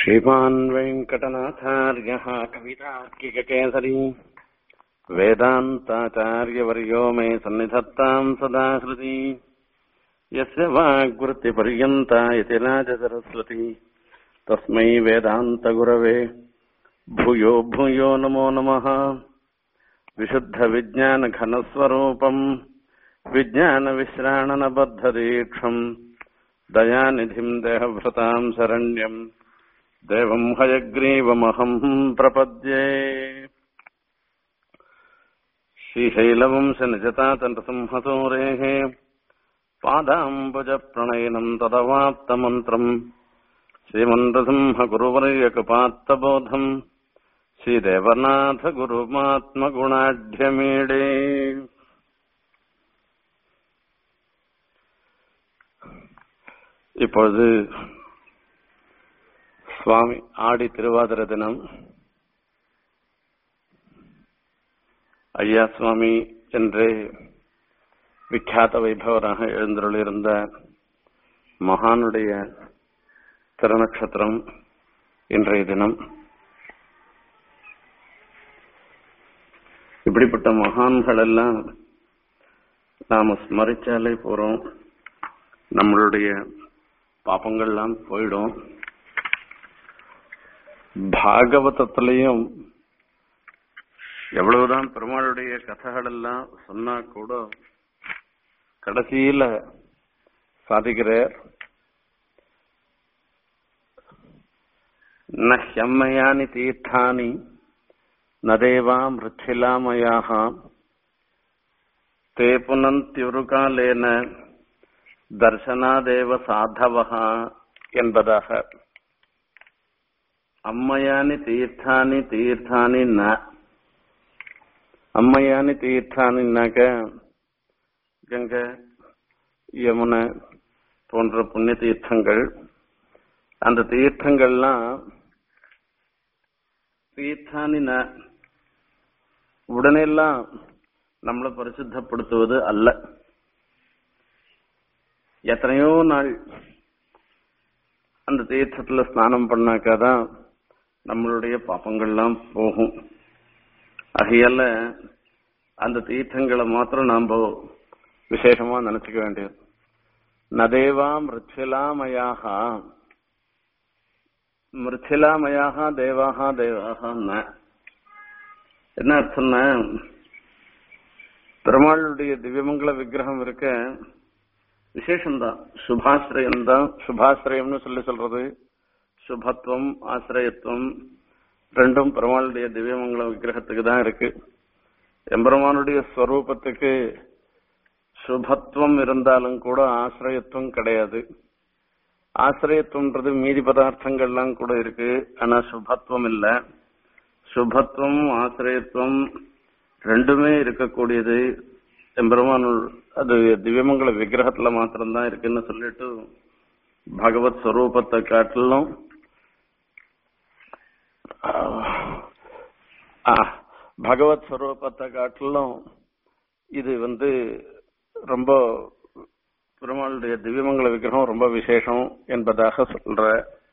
श्रीमान् वेङ्कटनाथार्यः कवितार्किककेसरी वेदान्ताचार्यवर्यो मे सन्निधत्ताम् सदा हृदि यस्य वाग्वृत्तिपर्यन्ता इति राजसरस्वती तस्मै वेदान्तगुरवे भूयो भूयो नमो नमः विशुद्धविज्ञानघनस्वरूपम् विज्ञानविश्राणनबद्धदीक्षम् दयानिधिम् देहभृताम् शरण्यम् देवम् हयग्रीवमहम् प्रपद्ये श्रीशैलवंशनिजतातन्तसंहसूरेः पादाम्बुजप्रणयनम् तदवाप्तमन्त्रम् श्रीमन्द्रसिंहगुरुवर्यकपात्तबोधम् श्रीदेवनाथगुरुमात्मगुणाढ्यमीडे இப்பொழுது சுவாமி ஆடி திருவாதிர தினம் ஐயா சுவாமி என்று விख्यात வைபவராக எழுந்தருளிருந்த மகானுடைய திருநட்சத்திரம் இன்றைய தினம் இப்படிப்பட்ட மகான்கள் எல்லாம் நாம ஸ்மரிச்சாலே போறோம் நம்மளுடைய பாப்பங்கள்லாம் போயிடும் பாகவதத்திலையும் எவ்வளவுதான் பெருமாளுடைய கதைகள் எல்லாம் சொன்னா கூட கடைசியில சாதிக்கிறார் நஹ்யம்மயானி தீர்த்தானி நதேவா மிருச்சிலாமயாக தே புனந்தியுருகாலேன தர்சனாதேவ சாதவகா என்பதாக அம்மையானி தீர்த்தானி தீர்த்தானி ந அம்மையானி தீர்த்தானின்னாக்க கங்கை யமுனை போன்ற புண்ணிய தீர்த்தங்கள் அந்த தீர்த்தங்கள்லாம் தீர்த்தானி ந உடனெல்லாம் நம்மளை பரிசுத்தப்படுத்துவது அல்ல எத்தனையோ நாள் அந்த தீர்த்தத்துல ஸ்நானம் பண்ணாக்காதான் நம்மளுடைய பாப்பங்கள்லாம் போகும் ஆகையால அந்த தீர்த்தங்களை மாத்திரம் நாம விசேஷமா நினைச்சுக்க வேண்டியது நதேவா மிருச்சிலாமயாக மிருச்சிலாமயாக தேவாக தேவாக என்ன அர்த்தம்னா பெருமாளுடைய திவ்யமங்கல விக்கிரகம் இருக்க விசேஷம்தான் சுபாசிரயம் தான் சுபாசிரயம்னு சொல்லி சொல்றது சுபத்துவம் ஆசிரியத்துவம் ரெண்டும் பெருமாளுடைய திவ்யமங்கல விக்கிரகத்துக்கு தான் இருக்கு எம்பெருமானுடைய ஸ்வரூபத்துக்கு சுபத்துவம் இருந்தாலும் கூட ஆசிரியத்துவம் கிடையாது ஆசிரியத்துவம்ன்றது மீதி பதார்த்தங்கள்லாம் கூட இருக்கு ஆனா சுபத்துவம் இல்ல சுபத்துவம் ஆசிரியத்துவம் ரெண்டுமே இருக்கக்கூடியது எம்பெருமான் அது திவ்யமங்கல விக்கிரகத்துல மாத்திரம்தான் இருக்குன்னு சொல்லிட்டு பகவத் ஸ்வரூபத்தை காட்டிலும் பகவத் ஸ்வரூபத்தை காட்டிலும் இது வந்து ரொம்ப பெருமாளுடைய திவ்யமங்கல விக்கிரகம் ரொம்ப விசேஷம் என்பதாக சொல்ற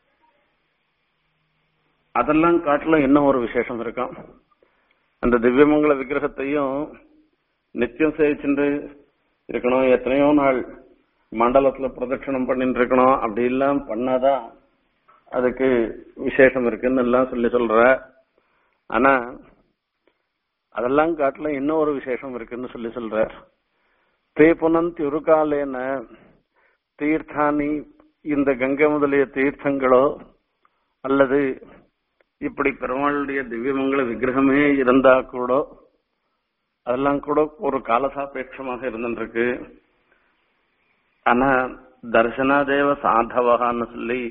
அதெல்லாம் காட்டிலும் இன்னும் ஒரு விசேஷம் இருக்கும் அந்த திவ்யமங்கல விக்கிரகத்தையும் நித்தியம் சேவிச்சுட்டு இருக்கணும் எத்தனையோ நாள் மண்டலத்துல பிரதட்சணம் பண்ணிட்டு இருக்கணும் அப்படி எல்லாம் பண்ணாதான் அதுக்கு விசேஷம் இருக்குன்னு எல்லாம் சொல்லி சொல்ற ஆனா அதெல்லாம் காட்டில இன்னும் ஒரு விசேஷம் இருக்குன்னு சொல்லி சொல்ற தே புனந்த் உருகாலேன தீர்த்தானி இந்த கங்கை முதலிய தீர்த்தங்களோ அல்லது இப்படி பெருமாளுடைய திவ்யமங்கல விக்கிரகமே இருந்தா கூட அதெல்லாம் கூட ஒரு காலசாபேட்சமாக இருந்துருக்கு ஆனா தர்சனாதேவ சாதவகான்னு சொல்லி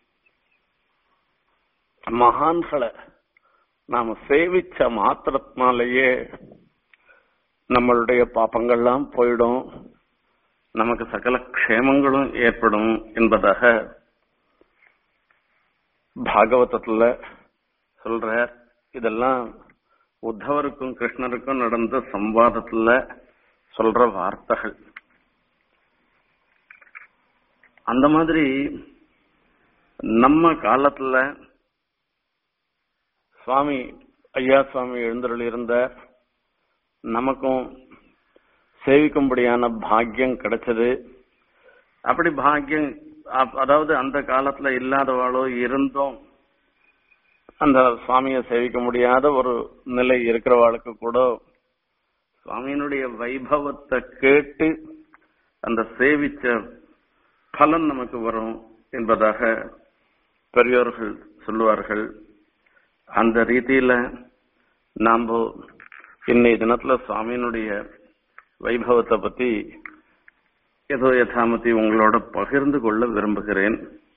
மகான்களை நாம சேவிச்ச மாத்திரத்தினாலேயே நம்மளுடைய பாப்பங்கள்லாம் போயிடும் நமக்கு சகல க்ஷேமங்களும் ஏற்படும் என்பதாக பாகவதத்துல சொல்ற இதெல்லாம் உத்தவருக்கும் கிருஷ்ணருக்கும் நடந்த சம்வாதத்துல சொல்ற வார்த்தைகள் அந்த மாதிரி நம்ம காலத்துல சுவாமி ஐயா சுவாமி எழுந்தருள் இருந்த நமக்கும் சேவிக்கும்படியான பாக்கியம் கிடைச்சது அப்படி பாக்கியம் அப்- அதாவது அந்த காலத்துல இல்லாதவாளோ இருந்தும் அந்த சுவாமியை சேவிக்க முடியாத ஒரு நிலை இருக்கிறவாளுக்கு கூட சுவாமியினுடைய வைபவத்தை கேட்டு அந்த சேவிச்ச பலன் நமக்கு வரும் என்பதாக பெரியோர்கள் சொல்லுவார்கள் அந்த ரீதியில நாம இன்னைய தினத்துல சுவாமியினுடைய வைபவத்தை பத்தி ஏதோ யதாமதி உங்களோட பகிர்ந்து கொள்ள விரும்புகிறேன்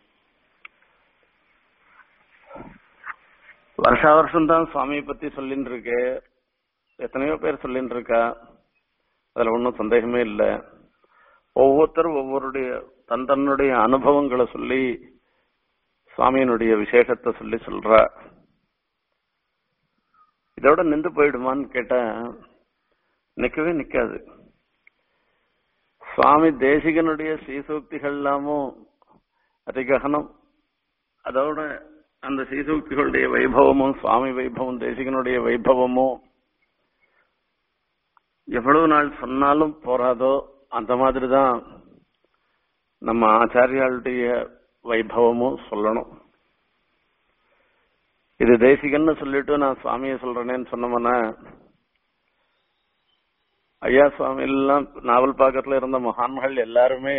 வருஷா வருஷம் தான் சுவாமியை பத்தி சொல்லிட்டு இருக்கு எத்தனையோ பேர் சொல்லிட்டு இருக்கா அதுல ஒன்றும் சந்தேகமே இல்லை ஒவ்வொருத்தரும் ஒவ்வொருடைய தன் தன்னுடைய அனுபவங்களை சொல்லி சுவாமியினுடைய விசேஷத்தை சொல்லி சொல்றா இதோட நின்று போயிடுமான்னு கேட்டா நிக்கவே நிக்காது சுவாமி தேசிகனுடைய ஸ்ரீசூக்திகள் எல்லாமும் அதிககனம் அதோட அந்த ஸ்ரீசூக்திகளுடைய வைபவமும் சுவாமி வைபவம் தேசிகனுடைய வைபவமும் எவ்வளவு நாள் சொன்னாலும் போறாதோ அந்த மாதிரி தான் நம்ம ஆச்சாரியாளுடைய வைபவமும் சொல்லணும் இது தேசிகன்னு சொல்லிட்டு நான் சுவாமியை சொல்றேனேன்னு சொன்னோம்னா ஐயா சுவாமி எல்லாம் நாவல் பாக்கத்துல இருந்த மகான்கள் எல்லாருமே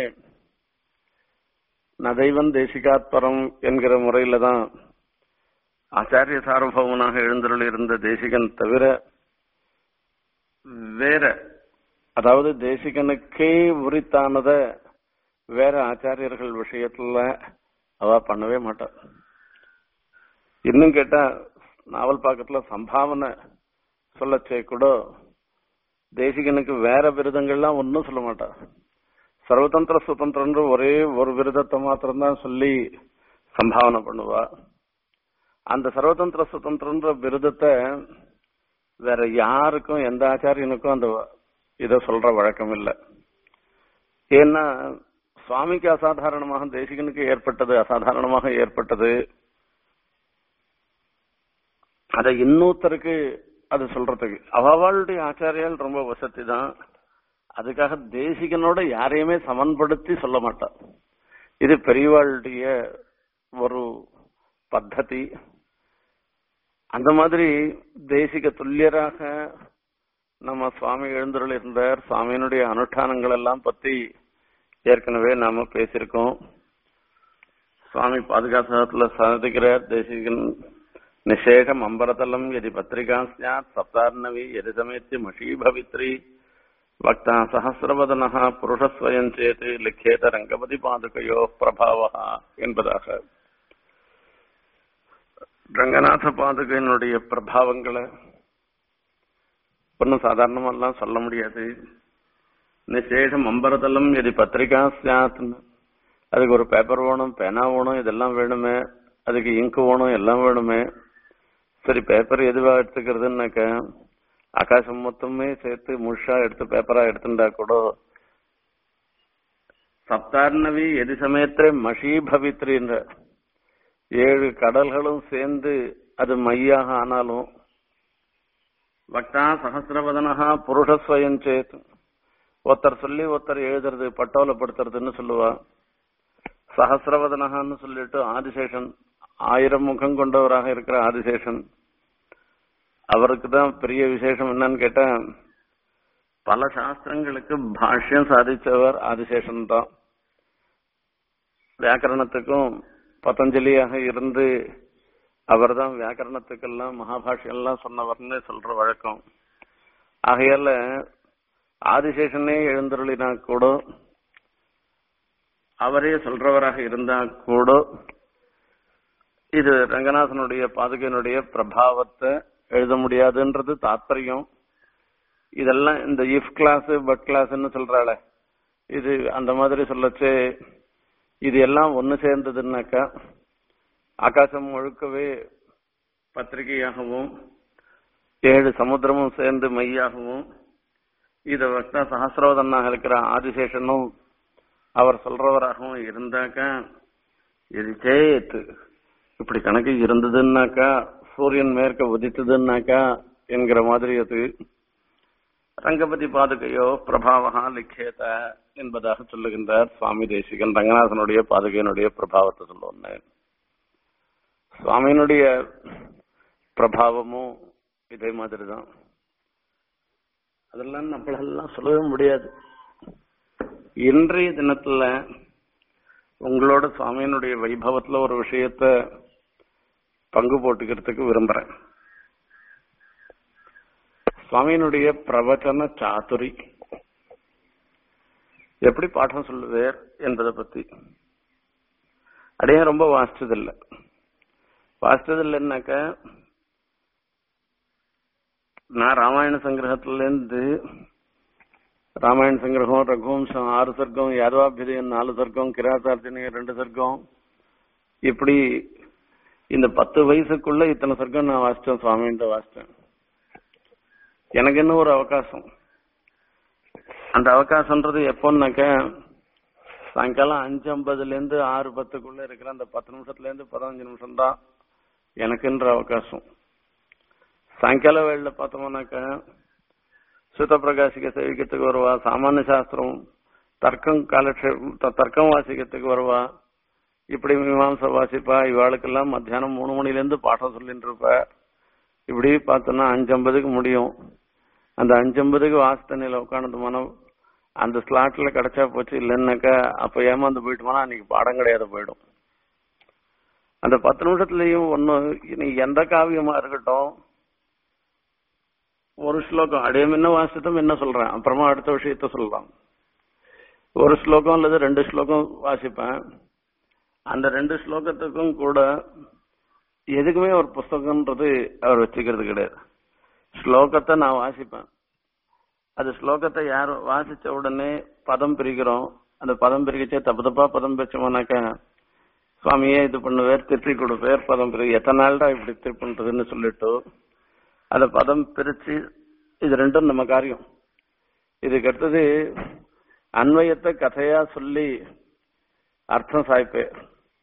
நதைவன் தேசிகாத்பரம் என்கிற முறையில தான் ஆச்சாரிய சார்வபவனாக எழுந்தருள் இருந்த தேசிகன் தவிர வேற அதாவது தேசிகனுக்கே உரித்தானத வேற ஆச்சாரியர்கள் விஷயத்துல அவ பண்ணவே மாட்டா இன்னும் கேட்டா நாவல் பாக்கத்துல சம்பாவனை சொல்லச்சே கூட தேசிகனுக்கு வேற விருதங்கள்லாம் ஒன்னும் சொல்ல மாட்டா சர்வதந்திர சுதந்திரன்ற ஒரே ஒரு விருதத்தை மாத்திரம்தான் சொல்லி சம்பாவனை பண்ணுவா அந்த சர்வதந்திர சுதந்திரன்ற விருதத்தை வேற யாருக்கும் எந்த ஆச்சாரியனுக்கும் அந்த இத சொல்ற வழக்கம் இல்லை ஏன்னா சுவாமிக்கு அசாதாரணமாக தேசிகனுக்கு ஏற்பட்டது அசாதாரணமாக ஏற்பட்டது அதை இன்னொருத்தருக்கு அது சொல்றதுக்கு அவளுடைய ஆச்சாரியால் ரொம்ப வசதி தான் அதுக்காக தேசிகனோட யாரையுமே சமன்படுத்தி சொல்ல மாட்டா இது பெரியவாளுடைய ஒரு பத்ததி அந்த மாதிரி தேசிக துல்லியராக நம்ம சுவாமி எழுந்தருள் இருந்தார் சுவாமியினுடைய அனுஷ்டானங்கள் எல்லாம் பத்தி ஏற்கனவே நாம பேசியிருக்கோம் சுவாமி பாதுகாசகத்துல சாதிக்கிறார் தேசிகன் நிஷேகம் அம்பரதலம் எதி பத்திரிகா சாத் சப்தார்ணவி எதி சமேத்தி மஷீபவித்ரி வக்தா சஹசிரவதன புருஷஸ்வயம் சேத்து லிக்கேத ரங்கபதி பாதுகையோ பிரபாவா என்பதாக ரங்கநாத பாதுகையினுடைய பிரபாவங்களை ஒன்றும் சாதாரணமெல்லாம் சொல்ல முடியாது நிசேஷம் அம்பரதலம் எதி பத்திரிகா சாத்னு அதுக்கு ஒரு பேப்பர் வேணும் பேனா வேணும் இதெல்லாம் வேணுமே அதுக்கு இங்கு வேணும் எல்லாம் வேணுமே சரி பேப்பர் எதுவா எடுத்துக்கிறதுனாக்க ஆகாசம் மொத்தமே சேர்த்து முழுஷா எடுத்து பேப்பரா எடுத்துட்டா கூட சப்தார்ணவி எது சமயத்திலே மஷி பவித்ரின்ற ஏழு கடல்களும் சேர்ந்து அது மையாக ஆனாலும் வக்தா சகசிரவதனஹா புருஷஸ்வயம் சேத் ஒருத்தர் சொல்லி ஒருத்தர் எழுதுறது பட்டோலப்படுத்துறதுன்னு சொல்லுவா சகசிரவதனஹான்னு சொல்லிட்டு ஆதிசேஷன் ஆயிரம் முகம் கொண்டவராக இருக்கிற ஆதிசேஷன் அவருக்கு தான் பெரிய விசேஷம் என்னன்னு கேட்டா பல சாஸ்திரங்களுக்கு பாஷ்யம் சாதிச்சவர் ஆதிசேஷன் தான் வியாக்கரணத்துக்கும் பதஞ்சலியாக இருந்து அவர் தான் வியாக்கரணத்துக்கெல்லாம் மகாபாஷ்யம் எல்லாம் சொன்னவர்னு சொல்ற வழக்கம் ஆகையால ஆதிசேஷனே எழுந்தருளினா கூட அவரே சொல்றவராக இருந்தா கூட இது ரங்கநாதனுடைய பாதுகையினுடைய பிரபாவத்தை எழுத முடியாதுன்றது தாத்பரியம் இதெல்லாம் இந்த இஃப் கிளாஸ் பட் கிளாஸ்ன்னு சொல்றாள இது அந்த மாதிரி சொல்லச்சு இது எல்லாம் ஒன்னு சேர்ந்ததுன்னாக்கா ஆகாசம் முழுக்கவே பத்திரிகையாகவும் ஏழு சமுத்திரமும் சேர்ந்து மையாகவும் இத வக்தா சஹசிரவதனாக இருக்கிற ஆதிசேஷனும் அவர் சொல்றவராகவும் இருந்தாக்கா இது சேத்து இப்படி கணக்கு இருந்ததுன்னாக்கா சூரியன் மேற்க உதித்ததுன்னாக்கா என்கிற மாதிரி அது ரங்கபதி பாதுகையோ பிரபாவகா லிக்கேத என்பதாக சொல்லுகின்றார் சுவாமி தேசிகன் ரங்கநாதனுடைய பாதுகையினுடைய பிரபாவத்தை சொல்லுவேன் சுவாமியினுடைய பிரபாவமும் இதே மாதிரி தான் அதெல்லாம் நம்மளெல்லாம் சொல்லவே முடியாது இன்றைய தினத்துல உங்களோட சுவாமியினுடைய வைபவத்துல ஒரு விஷயத்த பங்கு போட்டுக்கிறதுக்கு விரும்புறேன் சுவாமியினுடைய பிரவச்சன சாதுரி எப்படி பாடம் சொல்லுவேர் என்பதை பத்தி அடைய ரொம்ப வாசிச்சதில்லை வாசிச்சதில்லைன்னாக்க நான் ராமாயண சங்கிரகத்துல இருந்து ராமாயண சங்கிரகம் ரகுவம்சம் ஆறு சர்க்கம் யாதவாபிதயம் நாலு சர்க்கம் கிராத்தார்ஜனியம் ரெண்டு சர்க்கம் இப்படி இந்த பத்து வயசுக்குள்ள இத்தனை சர்க்கம் நான் வாசிச்சேன் சுவாமின்ட்டு வாசிச்சேன் எனக்கு என்ன ஒரு அவகாசம் அந்த அவகாசம்ன்றது எப்போன்னாக்க சாயங்காலம் அஞ்சு ஐம்பதுல இருந்து ஆறு பத்துக்குள்ள இருக்கிற அந்த பத்து நிமிஷத்துல இருந்து பதினஞ்சு நிமிஷம் தான் எனக்குன்ற அவகாசம் சாயங்கால வேளையில பார்த்தோம்னாக்க சுத்த பிரகாசிக்க சேவிக்கிறதுக்கு வருவா சாமானிய சாஸ்திரம் தர்க்கம் காலக்ஷேபம் தர்க்கம் வாசிக்கிறதுக்கு வருவா இப்படி மீமாம்ச வாசிப்பா இவாளுக்கெல்லாம் மத்தியானம் மூணு மணில இருந்து பாடம் சொல்லிட்டு இருப்ப இப்படி பார்த்தோம்னா அஞ்சு ஐம்பதுக்கு முடியும் அந்த அஞ்சு ஐம்பதுக்கு வாசத்தண்ணில உட்காந்து மனம் அந்த ஸ்லாட்ல கிடைச்சா போச்சு இல்லைன்னாக்கா அப்ப ஏமாந்து போயிட்டோம்னா அன்னைக்கு பாடம் கிடையாது போயிடும் அந்த பத்து நிமிஷத்துலயும் ஒன்னும் இனி எந்த காவியமா இருக்கட்டும் ஒரு ஸ்லோகம் அடைய முன்ன வாசித்தம் என்ன சொல்றேன் அப்புறமா அடுத்த விஷயத்த சொல்லலாம் ஒரு ஸ்லோகம் அல்லது ரெண்டு ஸ்லோகம் வாசிப்பேன் அந்த ரெண்டு ஸ்லோகத்துக்கும் கூட எதுக்குமே ஒரு புஸ்தகம்ன்றது அவர் வச்சுக்கிறது கிடையாது ஸ்லோகத்தை நான் வாசிப்பேன் அது ஸ்லோகத்தை யார் வாசிச்ச உடனே பதம் பிரிக்கிறோம் அந்த பதம் பிரிக்கச்சே தப்பு தப்பா பதம் பிரிச்சோம்னாக்க சுவாமியே இது பண்ணுவேர் திருப்பி கொடுப்பேர் பதம் பிரி எத்தனை நாள்டா இப்படி திருப்புன்றதுன்னு சொல்லிட்டு அந்த பதம் பிரிச்சு இது ரெண்டும் நம்ம காரியம் இதுக்கு அடுத்தது அன்வயத்தை கதையா சொல்லி அர்த்தம் சாய்ப்பேர்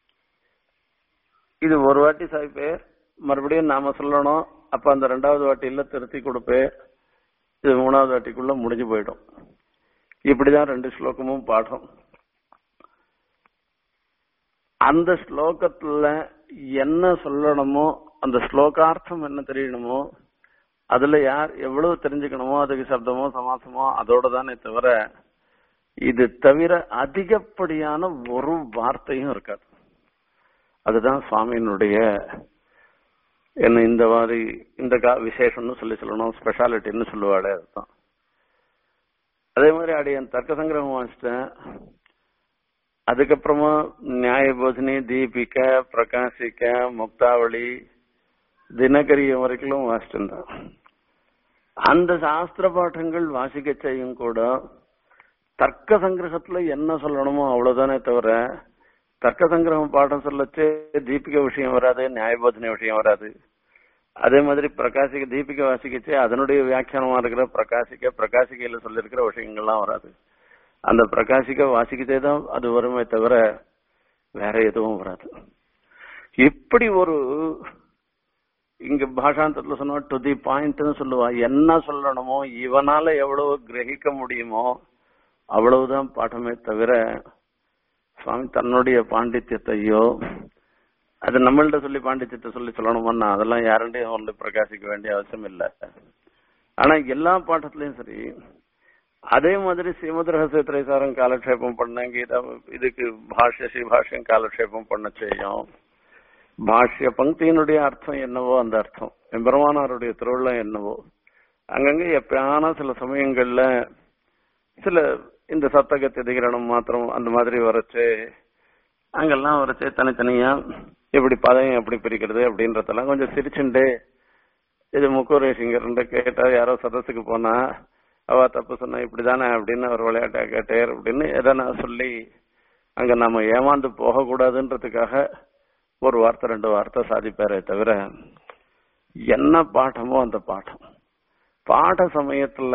இது ஒரு வாட்டி சாய்ப்பேர் மறுபடியும் நாம சொல்லணும் அப்ப அந்த ரெண்டாவது வாட்டியில திருத்தி கொடுப்பேன் இது மூணாவது வாட்டிக்குள்ள முடிஞ்சு போயிடும் இப்படிதான் ரெண்டு ஸ்லோகமும் பாடம் அந்த ஸ்லோகத்துல என்ன சொல்லணுமோ அந்த ஸ்லோகார்த்தம் என்ன தெரியணுமோ அதுல யார் எவ்வளவு தெரிஞ்சுக்கணுமோ அதுக்கு சப்தமோ சமாசமோ அதோட தானே தவிர இது தவிர அதிகப்படியான ஒரு வார்த்தையும் இருக்காது அதுதான் சுவாமியினுடைய என்ன இந்த மாதிரி இந்த கா விசேஷம்னு சொல்லி சொல்லணும் ஸ்பெஷாலிட்டின்னு சொல்லுவாளே அதுதான் அதே மாதிரி அடி என் தர்க்க சங்கிரகம் வாசிட்டேன் அதுக்கப்புறமா நியாய போதினி தீபிக பிரகாசிக்க முக்தாவளி தினகரியம் வரைக்கும் வாசிச்சிருந்தேன் அந்த சாஸ்திர பாடங்கள் வாசிக்க செய்யும் கூட தர்க்க சங்கிரகத்துல என்ன சொல்லணுமோ அவ்வளவுதானே தவிர தர்க்க சங்கிரகம் பாடம் சொல்லச்சு தீபிக விஷயம் வராது நியாயபோதனை விஷயம் வராது அதே மாதிரி பிரகாசிக்க தீபிக வாசிக்கச்சு அதனுடைய வியாக்கியானமா இருக்கிற பிரகாசிக்க பிரகாசிக்கையில சொல்லிருக்கிற விஷயங்கள்லாம் வராது அந்த பிரகாசிக்க வாசிக்கச்சே தான் அது வருமே தவிர வேற எதுவும் வராது இப்படி ஒரு இங்க பாஷாந்தத்துல சொன்னா டு தி பாயிண்ட்னு சொல்லுவா என்ன சொல்லணுமோ இவனால எவ்வளவு கிரகிக்க முடியுமோ அவ்வளவுதான் பாடமே தவிர சுவாமி தன்னுடைய பாண்டித்யத்தையோ அது நம்மள்ட்ட சொல்லி பாண்டித்யத்தை சொல்லி சொல்லணுமோன்னா அதெல்லாம் யாருண்டையும் வந்து பிரகாசிக்க வேண்டிய அவசியம் இல்லை ஆனா எல்லா பாட்டத்திலயும் சரி அதே மாதிரி ஸ்ரீமத் ரகசிய திரைசாரம் காலக்ஷேபம் பண்ண கீதா இதுக்கு பாஷ்ய ஸ்ரீபாஷ்யம் காலக்ஷேபம் பண்ண செய்யும் பாஷ்ய பங்கியினுடைய அர்த்தம் என்னவோ அந்த அர்த்தம் எம்பெருமானாருடைய திருவிழா என்னவோ அங்கங்க எப்பயான சில சமயங்கள்ல சில இந்த சத்தகத்தை திகரணம் மாத்திரம் அந்த மாதிரி வரைச்சு அங்கெல்லாம் வரைச்சு தனித்தனியா எப்படி பதம் எப்படி பிரிக்கிறது அப்படின்றதெல்லாம் கொஞ்சம் சிரிச்சுண்டு இது முக்கூரேசிங்கர் கேட்டா யாரோ சதஸுக்கு போனா அவ தப்பு சொன்னா இப்படிதானே அப்படின்னு ஒரு விளையாட்டா கேட்டேர் அப்படின்னு எதனா சொல்லி அங்க நம்ம ஏமாந்து போக கூடாதுன்றதுக்காக ஒரு வார்த்தை ரெண்டு வார்த்தை சாதிப்பாரே தவிர என்ன பாட்டமோ அந்த பாட்டம் பாட சமயத்துல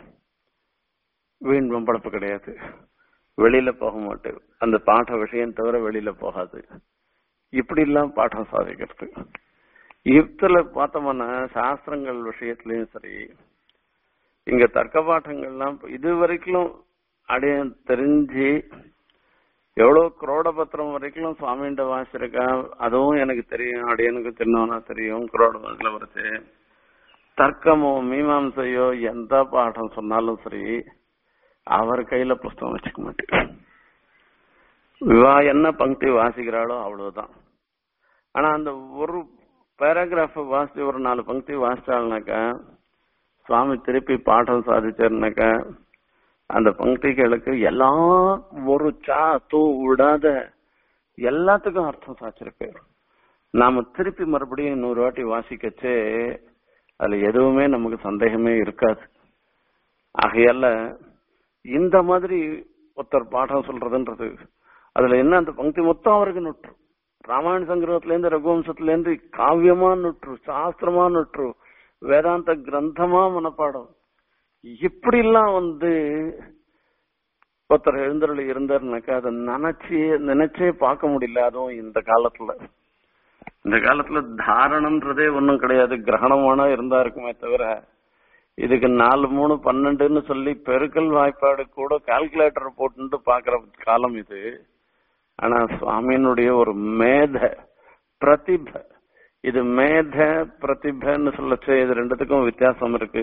வீண் வம்பளப்பு கிடையாது வெளியில போக மாட்டேன் அந்த பாட்ட விஷயம் தவிர வெளியில போகாது இப்படி எல்லாம் பாடம் சாதிக்கிறது இதுல பார்த்தோம்னா சாஸ்திரங்கள் விஷயத்திலயும் சரி இங்க தர்க்க பாட்டங்கள்லாம் இது வரைக்கும் அடைய தெரிஞ்சு எவ்வளவு குரோடபத்திரம் வரைக்கும் சுவாமிகிட்ட வாசிச்சிருக்கேன் அதுவும் எனக்கு தெரியும் அடியனுக்கு சின்னவனா தெரியும் குரோடபத்திரத்துல வரைச்சு தர்க்கமோ மீமாம்சையோ எந்த பாடம் சொன்னாலும் சரி அவர் கையில புஸ்தகம் வச்சுக்க மாட்டேன் இவா என்ன பங்கி வாசிக்கிறாளோ அவ்வளவுதான் ஆனா அந்த ஒரு பேராகிராஃப் வாசிச்சு ஒரு நாலு பங்கி வாசிச்சாள்னாக்கா சுவாமி திருப்பி பாடம் சாதிச்சாருனாக்கா அந்த பங்கிகளுக்கு எல்லா ஒரு சா தூ விடாத எல்லாத்துக்கும் அர்த்தம் சாச்சிருக்கு நாம திருப்பி மறுபடியும் இன்னொரு வாட்டி வாசிக்கச்சே அதுல எதுவுமே நமக்கு சந்தேகமே இருக்காது ஆகையால இந்த மாதிரி ஒருத்தர் பாடம் சொல்றதுன்றது அதுல என்ன அந்த பங்கி மொத்தம் அவருக்கு நுற்று ராமாயண சங்கிரகத்துல இருந்து ரகுவம்சத்துல இருந்து காவியமா நுற்று சாஸ்திரமா நுற்று வேதாந்த கிரந்தமா மனப்பாடம் இப்படி எல்லாம் வந்து ஒருத்தர் எழுந்தருள் இருந்தாருனாக்கா அதை நினைச்சே நினைச்சே பார்க்க முடியல அதுவும் இந்த காலத்துல இந்த காலத்துல தாரணம்ன்றதே ஒண்ணும் கிடையாது கிரகணமான இருந்தா இருக்குமே தவிர இதுக்கு நாலு மூணு பன்னெண்டுன்னு சொல்லி பெருக்கல் வாய்ப்பாடு கூட கால்குலேட்டர் போட்டு பாக்குற காலம் இது ஆனா சுவாமியினுடைய ஒரு மேத பிரதிப இது மேத பிரதிபன்னு சொல்லச்சு இது ரெண்டுத்துக்கும் வித்தியாசம் இருக்கு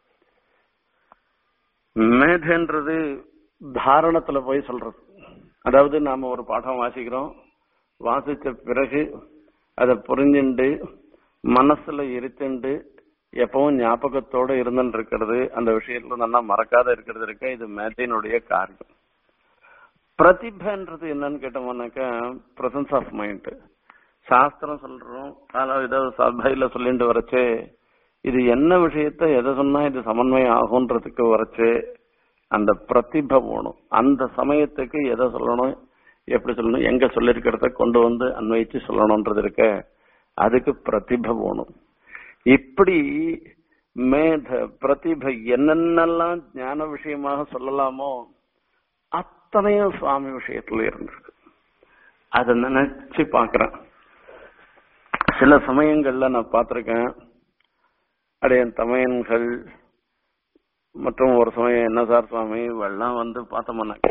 மேதன்றது தாரணத்துல போய் சொல்றது அதாவது நாம ஒரு பாடம் வாசிக்கிறோம் வாசிச்ச பிறகு அதை புரிஞ்சுண்டு மனசுல இருத்துண்டு எப்பவும் ஞாபகத்தோட இருந்துட்டு இருக்கிறது அந்த விஷயத்துல நல்லா மறக்காத இருக்கிறது இருக்க இது மேதையினுடைய காரியம் பிரதிபன்றது என்னன்னு கேட்டோம்னாக்கா பிரசன்ஸ் ஆஃப் மைண்ட் சாஸ்திரம் சொல்றோம் அதாவது ஏதாவது சபையில சொல்லிட்டு வரச்சே இது என்ன விஷயத்த எதை சொன்னா இது சமன்வயம் ஆகுன்றதுக்கு வரச்சு அந்த பிரதிபை வேணும் அந்த சமயத்துக்கு எதை சொல்லணும் எப்படி சொல்லணும் எங்க சொல்லிருக்கிறத கொண்டு வந்து அன்வயிச்சு சொல்லணும்ன்றது இருக்க அதுக்கு பிரதிபை வேணும் இப்படி மேத பிரதிபை என்னென்னலாம் ஞான விஷயமாக சொல்லலாமோ அத்தனையும் சுவாமி விஷயத்துல இருந்திருக்கு அதை நினைச்சு பாக்குறேன் சில சமயங்கள்ல நான் பார்த்திருக்கேன் அடையன் தமையன்கள் மற்றும் ஒரு சமயம் என்ன சார் சுவாமி வெள்ளம் வந்து பார்த்தோம்னாக்க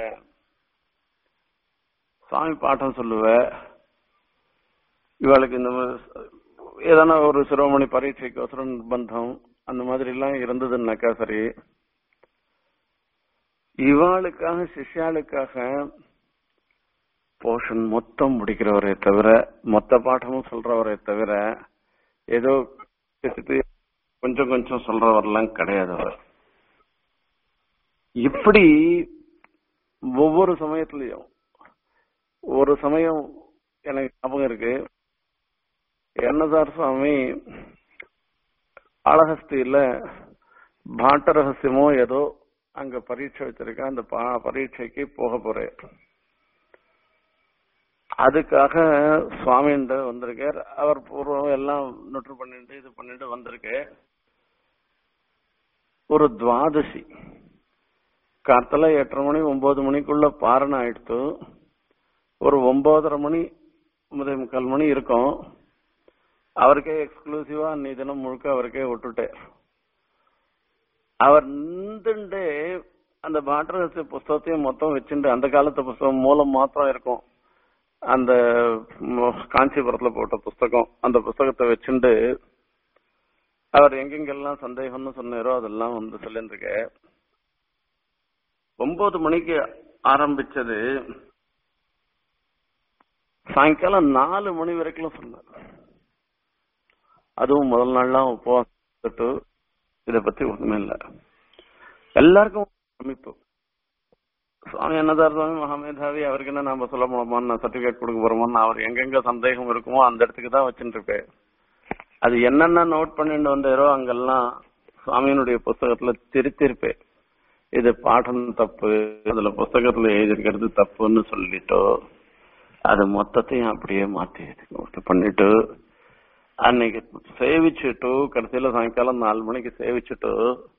சுவாமி பாட்டம் சொல்லுவ இவளுக்கு இந்த ஏதான ஒரு சிரோமணி பரீட்சைக்கு அவசரம் நிர்பந்தம் அந்த மாதிரி எல்லாம் இருந்ததுன்னாக்கா சரி இவாளுக்காக சிஷ்யாளுக்காக போர்ஷன் மொத்தம் முடிக்கிறவரே தவிர மொத்த பாடமும் சொல்றவரே தவிர ஏதோ கொஞ்சம் கொஞ்சம் சொல்றவரெல்லாம் கிடையாது அவர் இப்படி ஒவ்வொரு சமயத்திலையும் ஒரு சமயம் எனக்கு ஞாபகம் இருக்கு என்னதார் சுவாமி காளஹஸ்தியில பாட்ட ரகசியமோ ஏதோ அங்க பரீட்சை வச்சிருக்க அந்த பரீட்சைக்கு போக போறேன் அதுக்காக சுவாமின்ற வந்திருக்கார் அவர் பூர்வம் எல்லாம் நொற்று பண்ணிட்டு இது பண்ணிட்டு வந்திருக்கு ஒரு துவாதசி கார்த்தல எட்டரை மணி ஒன்பது மணிக்குள்ள பாரணம் ஆயிடுத்து ஒரு ஒன்பதரை மணி ஒன்பதே முக்கால் மணி இருக்கும் அவருக்கே எக்ஸ்க்ளூசிவா அன்னை தினம் முழுக்க அவருக்கே விட்டுட்டேன் அவர் நின்றுண்டே அந்த பாட்டரச புஸ்தகத்தையும் மொத்தம் வச்சுட்டு அந்த காலத்து புஸ்தகம் மூலம் மாத்திரம் இருக்கும் அந்த காஞ்சிபுரத்துல போட்ட புஸ்தகம் அந்த புஸ்தகத்தை வச்சுட்டு அவர் எங்கெங்கெல்லாம் சந்தேகம்னு சொன்னாரோ அதெல்லாம் வந்து சொல்லிருக்க ஒன்பது மணிக்கு ஆரம்பிச்சது சாயங்காலம் நாலு மணி வரைக்கும் சொன்னார் அதுவும் முதல் நாள்லாம் உபவாசம் இத பத்தி ஒண்ணுமே இல்ல எல்லாருக்கும் அமைப்பு சுவாமி என்னதார் சுவாமி மகாமேதாவி அவருக்கு என்ன நாம சொல்ல போனோமான்னு சர்டிபிகேட் கொடுக்க போறோமான்னு அவர் எங்கெங்க சந்தேகம் இருக்குமோ அந்த இடத்துக்கு தான் வச்சுட்டு இருப்பேன் அது என்னென்ன நோட் பண்ணிட்டு வந்தாரோ அங்கெல்லாம் சுவாமியினுடைய புஸ்தகத்துல திருத்திருப்பேன் இது பாடம் தப்பு அதுல புஸ்தகத்துல எழுதியிருக்கிறது தப்புன்னு சொல்லிட்டோ அது மொத்தத்தையும் அப்படியே மாத்தி பண்ணிட்டு அன்னைக்கு சேவிச்சுட்டு கடைசியில சாயங்காலம் நாலு மணிக்கு சேவிச்சுட்டு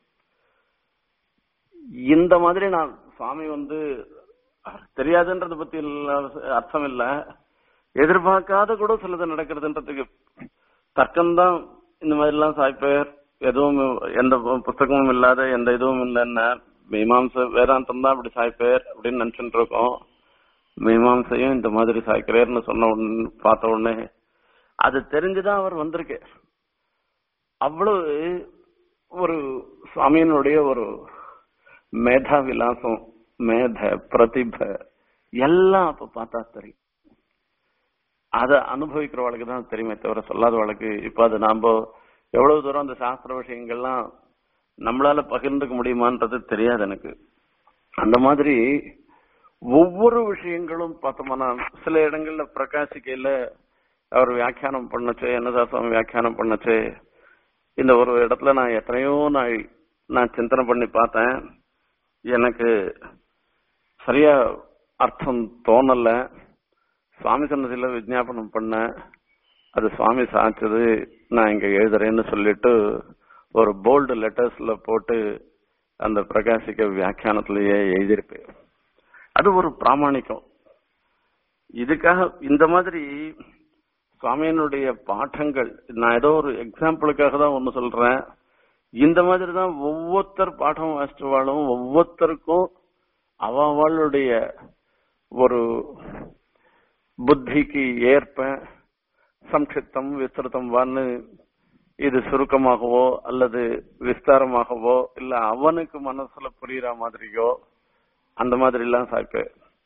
இந்த மாதிரி நான் சுவாமி வந்து தெரியாதுன்றத பத்தி அர்த்தம் இல்ல எதிர்பார்க்காத கூட சிலது நடக்கிறதுன்றதுக்கு தர்க்கம்தான் இந்த மாதிரி எல்லாம் சாய்ப்பேர் எதுவும் எந்த புஸ்தகமும் இல்லாத எந்த இதுவும் இல்லைன்னா மீமாம்ச வேதாந்தம் தான் அப்படி சாய்ப்பேர் அப்படின்னு நினைச்சுட்டு இருக்கோம் மீமாம்சையும் இந்த மாதிரி சாய்க்கிறேர்னு சொன்ன உடனே பார்த்த உடனே அது தெரிஞ்சுதான் அவர் வந்திருக்கு அவ்வளவு ஒரு சுவாமியினுடைய ஒரு மேதா விலாசம் மேத பிரதிப எல்லாம் அப்ப பார்த்தா தெரியும் அத அனுபவிக்கிறவளுக்கு தான் தெரியுமே தவிர சொல்லாதவளுக்கு இப்ப அது நாம எவ்வளவு தூரம் அந்த சாஸ்திர விஷயங்கள்லாம் நம்மளால பகிர்ந்துக்க முடியுமான்றது தெரியாது எனக்கு அந்த மாதிரி ஒவ்வொரு விஷயங்களும் பார்த்தோம்னா சில இடங்கள்ல பிரகாசிக்கையில அவர் வியாக்கியானம் பண்ணச்சு என்னதா சுவாமி வியாக்கியானம் பண்ணச்சு இந்த ஒரு இடத்துல நான் எத்தனையோ நாள் நான் சிந்தனை பண்ணி பார்த்தேன் எனக்கு சரியா அர்த்தம் தோணல சுவாமி சன்னதியில விஜாபனம் பண்ண அது சுவாமி சாச்சது நான் இங்க எழுதுறேன்னு சொல்லிட்டு ஒரு போல்டு லெட்டர்ஸ்ல போட்டு அந்த பிரகாசிக்க வியாக்கியானத்திலேயே எழுதியிருப்பேன் அது ஒரு பிராமணிக்கம் இதுக்காக இந்த மாதிரி சுவாமியினுடைய பாட்டங்கள் நான் ஏதோ ஒரு எக்ஸாம்பிளுக்காக தான் ஒண்ணு சொல்றேன் இந்த மாதிரி தான் ஒவ்வொருத்தர் பாடம் வாசிச்சவாளும் ஒவ்வொருத்தருக்கும் அவளுடைய ஒரு புத்திக்கு ஏற்ப சம்ஷிப்தம் விஸ்திருத்தம் வான்னு இது சுருக்கமாகவோ அல்லது விஸ்தாரமாகவோ இல்ல அவனுக்கு மனசுல புரியுற மாதிரியோ அந்த மாதிரி எல்லாம் சாய்ப்பு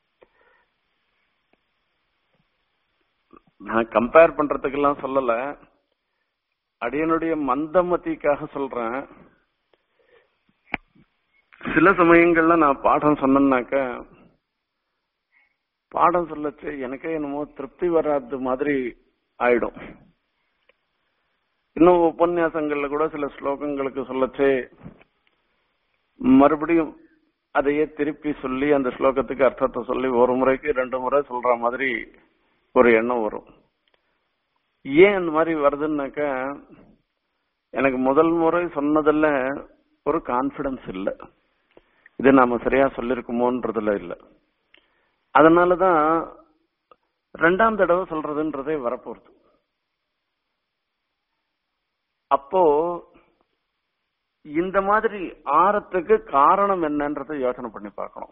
நான் கம்பேர் பண்றதுக்கெல்லாம் சொல்லல அடியனுடைய மந்தமதிக்காக சொல்றேன் சில சமயங்கள்ல நான் பாடம் சொன்னேன்னாக்க பாடம் சொல்லச்சு எனக்கே என்னமோ திருப்தி வராது மாதிரி ஆயிடும் இன்னும் உபன்யாசங்கள்ல கூட சில ஸ்லோகங்களுக்கு சொல்லச்சு மறுபடியும் அதையே திருப்பி சொல்லி அந்த ஸ்லோகத்துக்கு அர்த்தத்தை சொல்லி ஒரு முறைக்கு ரெண்டு முறை சொல்ற மாதிரி ஒரு எண்ணம் வரும் ஏன் அந்த மாதிரி வருதுன்னாக்க எனக்கு முதல் முறை சொன்னதுல ஒரு கான்பிடன்ஸ் இல்லை இது நாம சரியா சொல்லிருக்குமோன்றதுல இல்லை அதனாலதான் ரெண்டாம் தடவை சொல்றதுன்றதே வரப்போறது அப்போ இந்த மாதிரி ஆறத்துக்கு காரணம் என்னன்றதை யோசனை பண்ணி பார்க்கணும்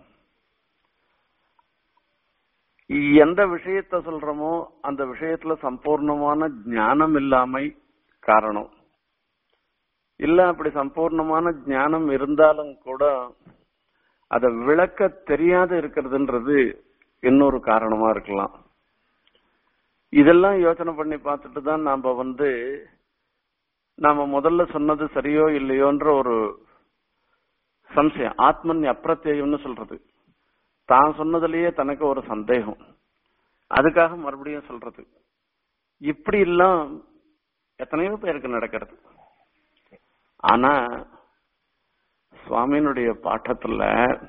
எந்த விஷயத்த சொல்றோமோ அந்த விஷயத்துல சம்பூர்ணமான ஞானம் இல்லாமை காரணம் இல்ல அப்படி சம்பூர்ணமான ஞானம் இருந்தாலும் கூட அதை விளக்க தெரியாத இருக்கிறதுன்றது இன்னொரு காரணமா இருக்கலாம் இதெல்லாம் யோசனை பண்ணி பார்த்துட்டு தான் நாம வந்து நாம முதல்ல சொன்னது சரியோ இல்லையோன்ற ஒரு சம்சயம் ஆத்மன் அப்பிரத்தியம்னு சொல்றது தான் சொன்னதுலயே தனக்கு ஒரு சந்தேகம் அதுக்காக மறுபடியும் சொல்றது இப்படி எல்லாம் எத்தனையோ பேருக்கு நடக்கிறது ஆனா சுவாமியினுடைய பாட்டத்துல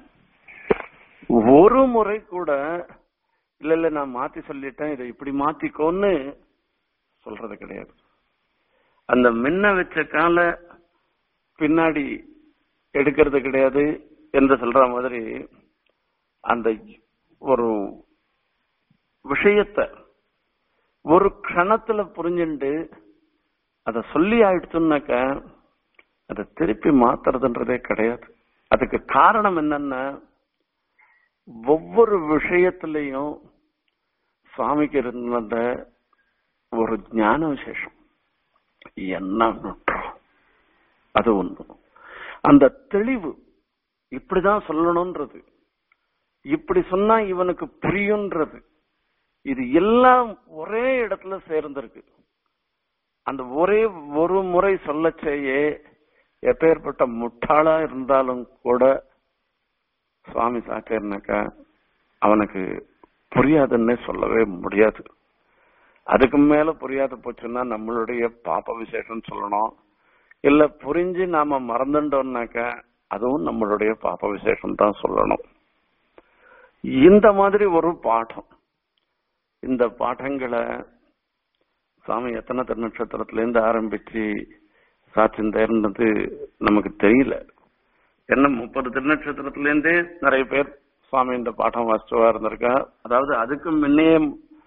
ஒரு முறை கூட இல்ல இல்ல நான் மாத்தி சொல்லிட்டேன் இதை இப்படி மாத்திக்கோன்னு சொல்றது கிடையாது அந்த மின்ன வச்ச கால பின்னாடி எடுக்கிறது கிடையாது என்று சொல்ற மாதிரி அந்த ஒரு விஷயத்த ஒரு க்ஷணத்துல புரிஞ்சுண்டு அத சொல்லி ஆயிடுச்சுன்னாக்க அதை திருப்பி மாத்துறதுன்றதே கிடையாது அதுக்கு காரணம் என்னன்னா ஒவ்வொரு விஷயத்திலையும் சுவாமிக்கு இருந்த ஒரு ஞான விசேஷம் என்ன நுட்டம் அது ஒண்ணு அந்த தெளிவு இப்படிதான் சொல்லணும்ன்றது இப்படி சொன்னா இவனுக்கு புரியுன்றது இது எல்லாம் ஒரே இடத்துல சேர்ந்திருக்கு அந்த ஒரே ஒரு முறை சொல்லச்சேயே எப்பேற்பட்ட முட்டாளா இருந்தாலும் கூட சுவாமி சாக்கர்னாக்கா அவனுக்கு புரியாதுன்னே சொல்லவே முடியாது அதுக்கு மேல புரியாத போச்சுன்னா நம்மளுடைய பாப்ப விசேஷம் சொல்லணும் இல்ல புரிஞ்சு நாம மறந்துட்டோம்னாக்கா அதுவும் நம்மளுடைய பாப்ப விசேஷம் தான் சொல்லணும் இந்த மாதிரி ஒரு பாடம் இந்த பாடங்களை சாமி எத்தனை திருநட்சத்திரத்துல இருந்து ஆரம்பிச்சு சாட்சிந்தேர்ன்றது நமக்கு தெரியல என்ன முப்பது திருநட்சத்திரத்துல இருந்தே நிறைய பேர் சுவாமி இந்த பாடம் வாசிச்சவா இருந்திருக்கா அதாவது அதுக்கு முன்னே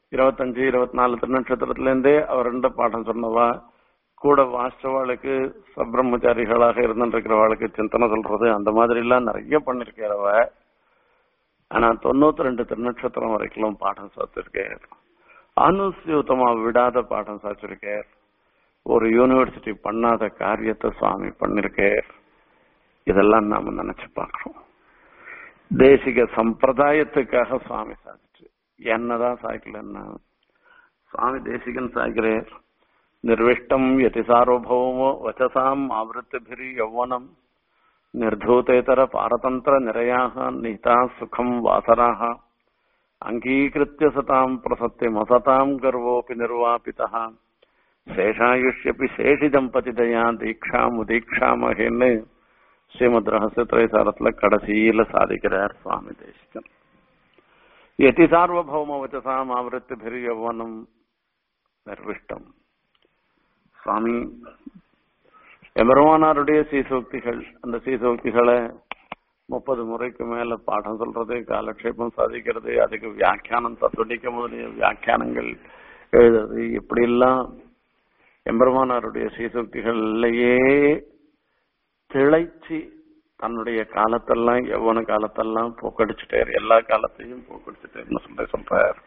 இருபத்தஞ்சு இருபத்தி நாலு திருநட்சத்திரத்துல இருந்தே அவர் ரெண்டு பாடம் சொன்னவா கூட வாஸ்தவாளுக்கு சப்ரம்மச்சாரிகளாக இருந்துருக்கிறவாளுக்கு சிந்தனை சொல்றது அந்த மாதிரி எல்லாம் நிறைய பண்ணிருக்கிறவ ஆனா தொண்ணூத்தி ரெண்டு திருநட்சத்திரம் வரைக்கும் பாடம் சாத்திருக்கார் அனுசியுத்தமா விடாத பாடம் சாத்திருக்கார் ஒரு யூனிவர்சிட்டி பண்ணாத காரியத்தை சுவாமி பண்ணிருக்கார் இதெல்லாம் நாம நினைச்சு பார்க்கிறோம் தேசிக சம்பிரதாயத்துக்காக சுவாமி சாதிச்சு என்னதான் சாய்க்கலன்னா சுவாமி தேசிகன் சாய்கிறார் நிர்விஷ்டம் யதி சார்வபௌமோ வச்சசாம் ஆவருத்திபிரி யௌவனம் निर्धूतेतर पारतन्त्र निरयाः निहिता सुखम् वासराः अङ्गीकृत्य सताम् प्रसत्यमसताम् गर्वोऽपि निर्वापितः शेषायुष्यपि शेषिदம்பதிதயா தீட்சாமுதீட்சாமகேன்னு ஸ்ரீமத் ரகசிய திரைசாரத்துல கடைசியில சாதிக்கிறார் சுவாமி தேசிகன் எதி சார்வபௌம வச்சசாம் ஆவருத்திபிரி யௌவனம் நிர்விஷ்டம் சுவாமி எம்பெருமானாருடைய சீசோக்திகள் அந்த சீசோக்திகளை முப்பது முறைக்கு மேல பாடம் சொல்றது காலக்ஷேபம் சாதிக்கிறது அதுக்கு வியாக்கியானம் தத்துவடிக்க முதலிய வியாக்கியானங்கள் எழுதுறது இப்படி எல்லாம் எம்பெருமானாருடைய சீசோக்திகள்லயே திளைச்சி தன்னுடைய காலத்தெல்லாம் எவ்வளவு காலத்தெல்லாம் போக்கடிச்சுட்டார் எல்லா காலத்தையும் போக்கடிச்சுட்டார்னு சொல்லி சொல்றார்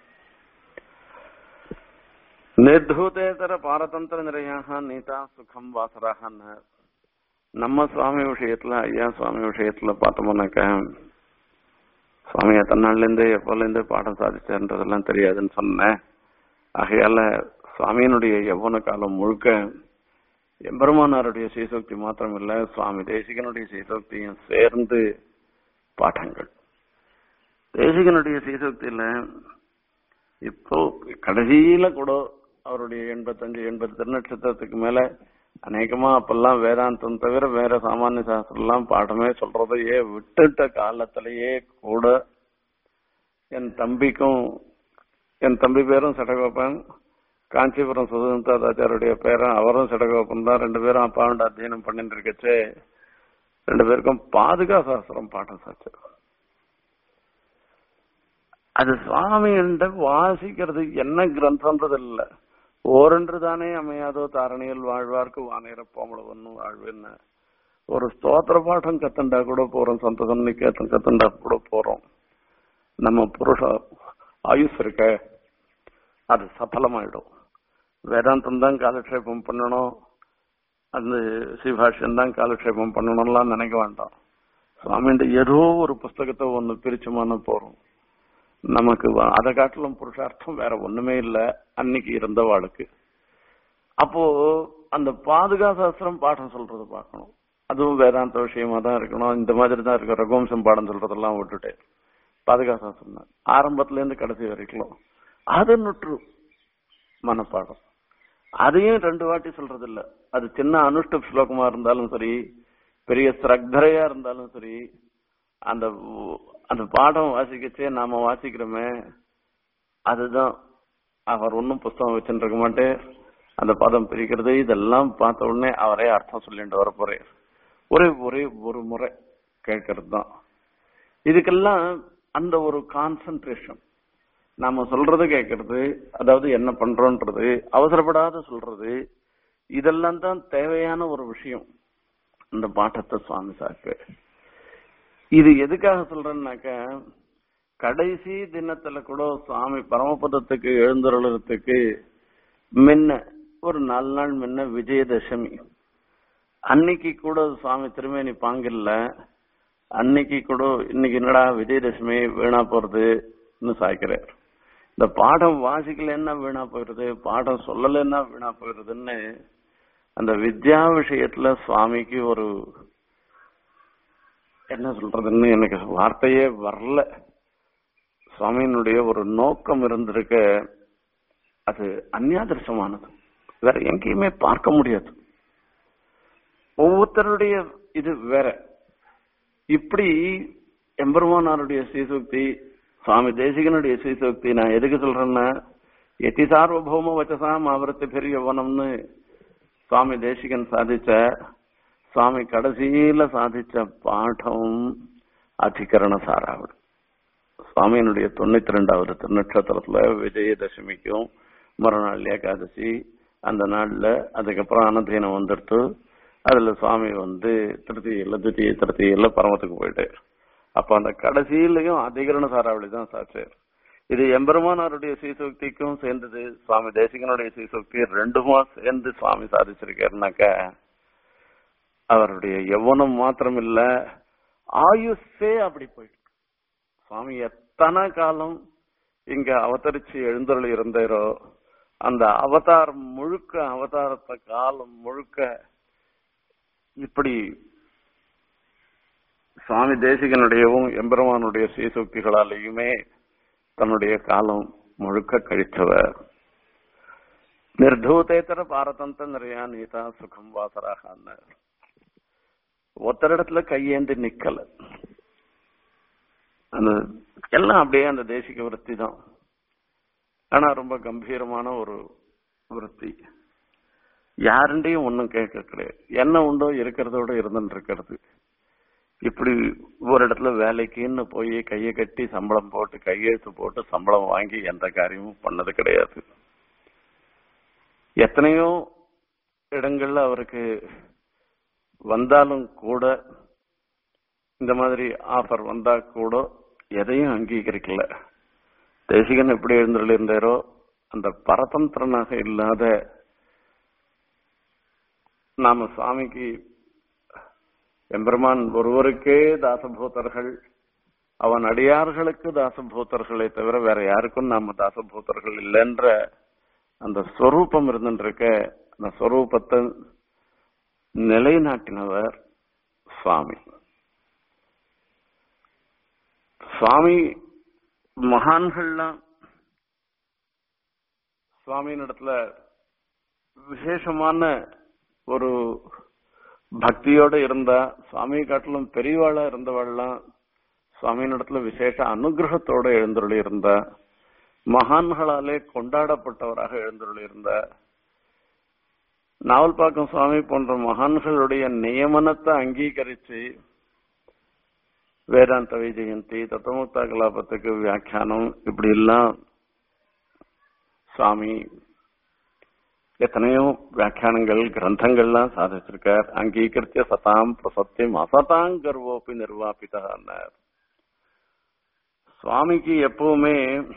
ನಿರ್ಧೂತೇತರ ಪಾರತಂತ್ರ நிறையாக நீதா சுகம் வாசராகன்னு நம்ம சுவாமி விஷயத்துல ஐயா சுவாமி விஷயத்துல பார்த்தோம்னாக்க சுவாமி எத்தனை நாள்ல இருந்து எப்போல இருந்து பாடம் சாதிச்சன்றதெல்லாம் தெரியாதுன்னு சொன்னேன் ஆகையால சுவாமியினுடைய எவ்வளவு காலம் முழுக்க எம்பெருமானாருடைய சீசோக்தி மாத்திரம் இல்ல சுவாமி தேசிகனுடைய சீசோக்தியும் சேர்ந்து பாடங்கள் தேசிகனுடைய சீசோக்தியில இப்போ கடைசியில கூட அவருடைய எண்பத்தஞ்சு எண்பது திருநட்சத்திரத்துக்கு மேல அநேகமா அப்பெல்லாம் வேதாந்தம் தவிர வேற சாமானிய சாஸ்திரம் எல்லாம் பாடமே சொல்றதையே விட்டுட்ட காலத்திலேயே கூட என் தம்பிக்கும் என் தம்பி பேரும் சடகோப்பன் காஞ்சிபுரம் சுதந்திராச்சாருடைய பேரும் அவரும் சடகோப்பன் தான் ரெண்டு பேரும் அப்பாவோட அத்தியனம் பண்ணிட்டு இருக்கச்சே ரெண்டு பேருக்கும் பாதுகா சாஸ்திரம் பாடம் சாச்சு அது சுவாமி வாசிக்கிறது என்ன கிரந்தம்ன்றது இல்ல ஓரென்று தானே அமையாதோ தாரணியில் வாழ்வார்க்கு வானேர போமளவன்னு வாழ்வுன்னு ஒரு ஸ்தோத்திர பாடம் கத்துண்டா கூட போறோம் சந்தோஷம் நிக்கேத்தம் கத்துண்டா கூட போறோம் நம்ம புருஷ ஆயுஸ் இருக்க அது சஃலமாயிடும் வேதாந்தம் தான் காலக்ஷேபம் பண்ணணும் அந்த சிவபாஷ்யம் தான் காலக்ஷேபம் பண்ணணும்லாம் நினைக்க வேண்டாம் சுவாமின்ற ஏதோ ஒரு புஸ்தகத்தை ஒண்ணு பிரிச்சுமான போறோம் நமக்கு அதை காட்டிலும் புருஷார்த்தம் வேற ஒண்ணுமே இல்ல அன்னைக்கு இருந்த வாழ்க்கை அப்போ அந்த பாதுகா சாஸ்திரம் பாடம் சொல்றது பார்க்கணும் அதுவும் வேதாந்த விஷயமா தான் இருக்கணும் இந்த மாதிரி தான் இருக்கு ரகுவம்சம் பாடம் சொல்றதெல்லாம் விட்டுட்டு பாதுகா சாஸ்திரம் தான் ஆரம்பத்துல இருந்து கடைசி வரைக்கும் அது நுற்று மனப்பாடம் அதையும் ரெண்டு வாட்டி சொல்றது இல்ல அது சின்ன அனுஷ்ட ஸ்லோகமா இருந்தாலும் சரி பெரிய ஸ்ரக்தரையா இருந்தாலும் சரி அந்த அந்த பாடம் வாசிக்கச்சே நாம வாசிக்கிறோமே அதுதான் அவர் ஒன்னும் புஸ்தகம் வச்சுட்டு இருக்க மாட்டே அந்த பதம் பிரிக்கிறது இதெல்லாம் பார்த்த உடனே அவரே அர்த்தம் சொல்லிட்டு வர போறேன் ஒரே ஒரே ஒரு முறை கேட்கறது தான் இதுக்கெல்லாம் அந்த ஒரு கான்சென்ட்ரேஷன் நாம சொல்றது கேட்கறது அதாவது என்ன பண்றோன்றது அவசரப்படாத சொல்றது இதெல்லாம் தான் தேவையான ஒரு விஷயம் இந்த பாட்டத்தை சுவாமி சாக்கு இது எதுக்காக சொல்றேன்னாக்க கடைசி தினத்துல கூட சுவாமி பரமபதத்துக்கு எழுந்துருளத்துக்கு முன்ன ஒரு நாலு நாள் முன்ன விஜயதசமி அன்னைக்கு கூட சுவாமி திருமேனி பாங்கில்ல அன்னைக்கு கூட இன்னைக்கு என்னடா விஜயதசமி வீணா போறதுன்னு சாய்க்கிறார் இந்த பாடம் வாசிக்கலன்னா வீணா போயிடுது பாடம் சொல்லலைன்னா வீணா போயிடுதுன்னு அந்த வித்யா விஷயத்துல சுவாமிக்கு ஒரு என்ன சொல்றதுன்னு எனக்கு வார்த்தையே வரல சுவாமியினுடைய ஒரு நோக்கம் இருந்திருக்க அது அந்நியாதர்சமானது வேற எங்கேயுமே பார்க்க முடியாது ஒவ்வொருத்தருடைய இது வேற இப்படி எம்பெருமானாருடைய ஸ்ரீசக்தி சுவாமி தேசிகனுடைய ஸ்ரீசக்தி நான் எதுக்கு சொல்றேன்னா எத்தி சார்வபௌம வச்சசாம் ஆவரத்து பெரிய வனம்னு சுவாமி தேசிகன் சாதிச்ச சுவாமி கடைசியில சாதிச்ச பாடம் அதிகரண சாராவடு சுவாமியினுடைய தொண்ணூத்தி ரெண்டாவது திருநட்சத்திரத்துல விஜயதசமிக்கும் மறுநாள் ஏகாதசி அந்த நாள்ல அதுக்கப்புறம் அனந்தீனம் வந்துடுத்து அதுல சுவாமி வந்து திருத்தியில தித்திய திருத்தியில பரமத்துக்கு போயிட்டு அப்ப அந்த கடைசியிலையும் அதிகரண சாராவளி தான் சாட்சி இது எம்பெருமானாருடைய சீசக்திக்கும் சேர்ந்தது சுவாமி தேசிகனுடைய சீசக்தி ரெண்டுமா சேர்ந்து சுவாமி சாதிச்சிருக்காருனாக்க அவருடைய எவ்வளவு மாத்திரம் இல்ல ஆயுஷே அப்படி போயிட்டு சுவாமி எத்தனை காலம் இங்க அவதரிச்சு எழுந்தருள் இருந்தாரோ அந்த அவதாரம் முழுக்க அவதாரத்த காலம் முழுக்க இப்படி சுவாமி தேசிகனுடையவும் எம்பெருமானுடைய சீசக்திகளாலேயுமே தன்னுடைய காலம் முழுக்க கழித்தவர் நிர்தூதேத்தர பாரதந்த நிறையா நீதா சுகம் வாசராக ஒத்தரிடத்துல கையேந்தி நிக்கல அந்த எல்லாம் அப்படியே அந்த தேசிக விருத்தி தான் ஆனா ரொம்ப கம்பீரமான ஒரு விருத்தி யாருண்டையும் ஒன்னும் கேட்க கிடையாது என்ன உண்டோ இருக்கிறதோட இருந்துட்டு இருக்கிறது இப்படி ஒரு இடத்துல வேலைக்குன்னு போய் கையை கட்டி சம்பளம் போட்டு கையெழுத்து போட்டு சம்பளம் வாங்கி எந்த காரியமும் பண்ணது கிடையாது எத்தனையோ இடங்கள்ல அவருக்கு வந்தாலும் கூட இந்த மாதிரி ஆஃபர் வந்தா கூட எதையும் அங்கீகரிக்கல தேசிகன் எப்படி எழுந்துள்ள இருந்தாரோ அந்த பரதந்திரனாக இல்லாத நாம சுவாமிக்கு எம்பெருமான் ஒருவருக்கே தாசபூதர்கள் அவன் அடியார்களுக்கு தாசபூதர்களை தவிர வேற யாருக்கும் நாம தாசபூதர்கள் இல்லைன்ற அந்த ஸ்வரூபம் இருந்துருக்க அந்த ஸ்வரூபத்தை நிலைநாட்டினவர் சுவாமி சுவாமி மகான்கள்லாம் சுவாமியின் இடத்துல விசேஷமான ஒரு பக்தியோட இருந்தா சுவாமி காட்டிலும் பெரியவாளா இருந்தவாள்லாம் சுவாமியின் இடத்துல விசேஷ அனுகிரகத்தோட எழுந்தருளி இருந்தா மகான்களாலே கொண்டாடப்பட்டவராக எழுந்தருளி இருந்தா நாவல்பாக்கம் சுவாமி போன்ற மகான்களுடைய நியமனத்தை அங்கீகரிச்சு வேதாந்த வைஜெயந்தி தத்துவமுக்தா கலாபத்துக்கு வியாக்கியானம் இப்படி எல்லாம் சுவாமி எத்தனையோ வியாக்கியானங்கள் கிரந்தங்கள்லாம் சாதிச்சிருக்கார் அங்கீகரித்த சதாம் பிரசத்தியம் அசதாங் கர்வோப்பி நிர்வாபித்தார் சுவாமிக்கு எப்பவுமே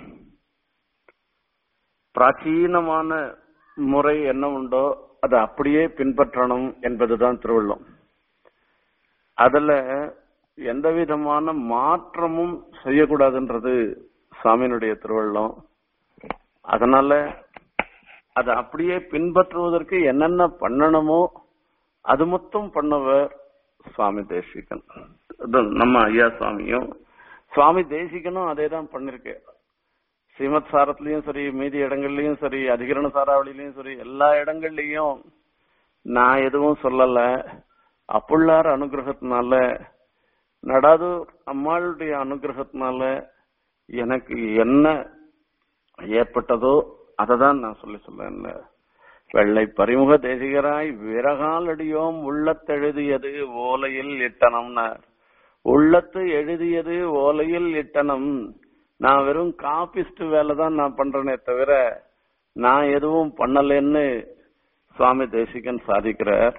பிராச்சீனமான முறை என்ன உண்டோ அதை அப்படியே பின்பற்றணும் என்பதுதான் திருவள்ளம் அதுல எந்த விதமான மாற்றமும் செய்யக்கூடாதுன்றது சுவாமியினுடைய திருவள்ளம் அதனால அதை அப்படியே பின்பற்றுவதற்கு என்னென்ன பண்ணணுமோ அது மொத்தம் பண்ணவர் சுவாமி தேசிகன் நம்ம ஐயா சுவாமியும் சுவாமி தேசிகனும் அதே தான் பண்ணிருக்க ஸ்ரீமத் சாரத்திலயும் சரி மீதி இடங்கள்லயும் சரி அதிகரண சாராவளிலையும் சரி எல்லா இடங்கள்லயும் நான் எதுவும் சொல்லல அப்புள்ளார் அனுகிரகத்தினால நடாது அம்மாளுடைய அனுகிரகத்தினால எனக்கு என்ன ஏற்பட்டதோ அதை தான் நான் சொல்லி சொல்ல வெள்ளை பரிமுக தேசிகராய் விறகால் அடியோம் உள்ளத்தெழுதியது ஓலையில் இட்டனம்னா உள்ளத்து எழுதியது ஓலையில் இட்டனம் நான் வெறும் காபிஸ்ட் வேலை தான் நான் பண்றேனே தவிர நான் எதுவும் பண்ணலன்னு சுவாமி தேசிகன் சாதிக்கிறார்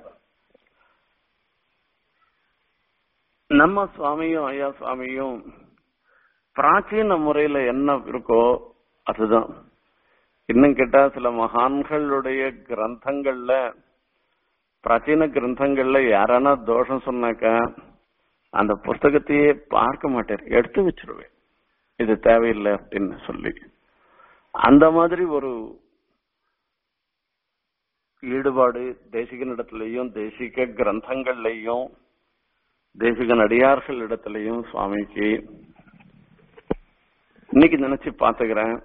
நம்ம சுவாமியும் ஐயா சுவாமியும் பிராச்சீன முறையில என்ன இருக்கோ அதுதான் இன்னும் கேட்டா சில மகான்களுடைய கிரந்தங்கள்ல பிராச்சீன கிரந்தங்கள்ல யாரானா தோஷம் சொன்னாக்கா அந்த புஸ்தகத்தையே பார்க்க மாட்டேன் எடுத்து வச்சிருவேன் இது தேவையில்லை அப்படின்னு சொல்லி அந்த மாதிரி ஒரு ஈடுபாடு தேசிகனிடத்திலையும் தேசிக கிரந்தங்கள்லையும் தேசிகன் அடியார்கள் இடத்திலையும் சுவாமிக்கு இன்னைக்கு நினைச்சு பாத்துக்கிறேன்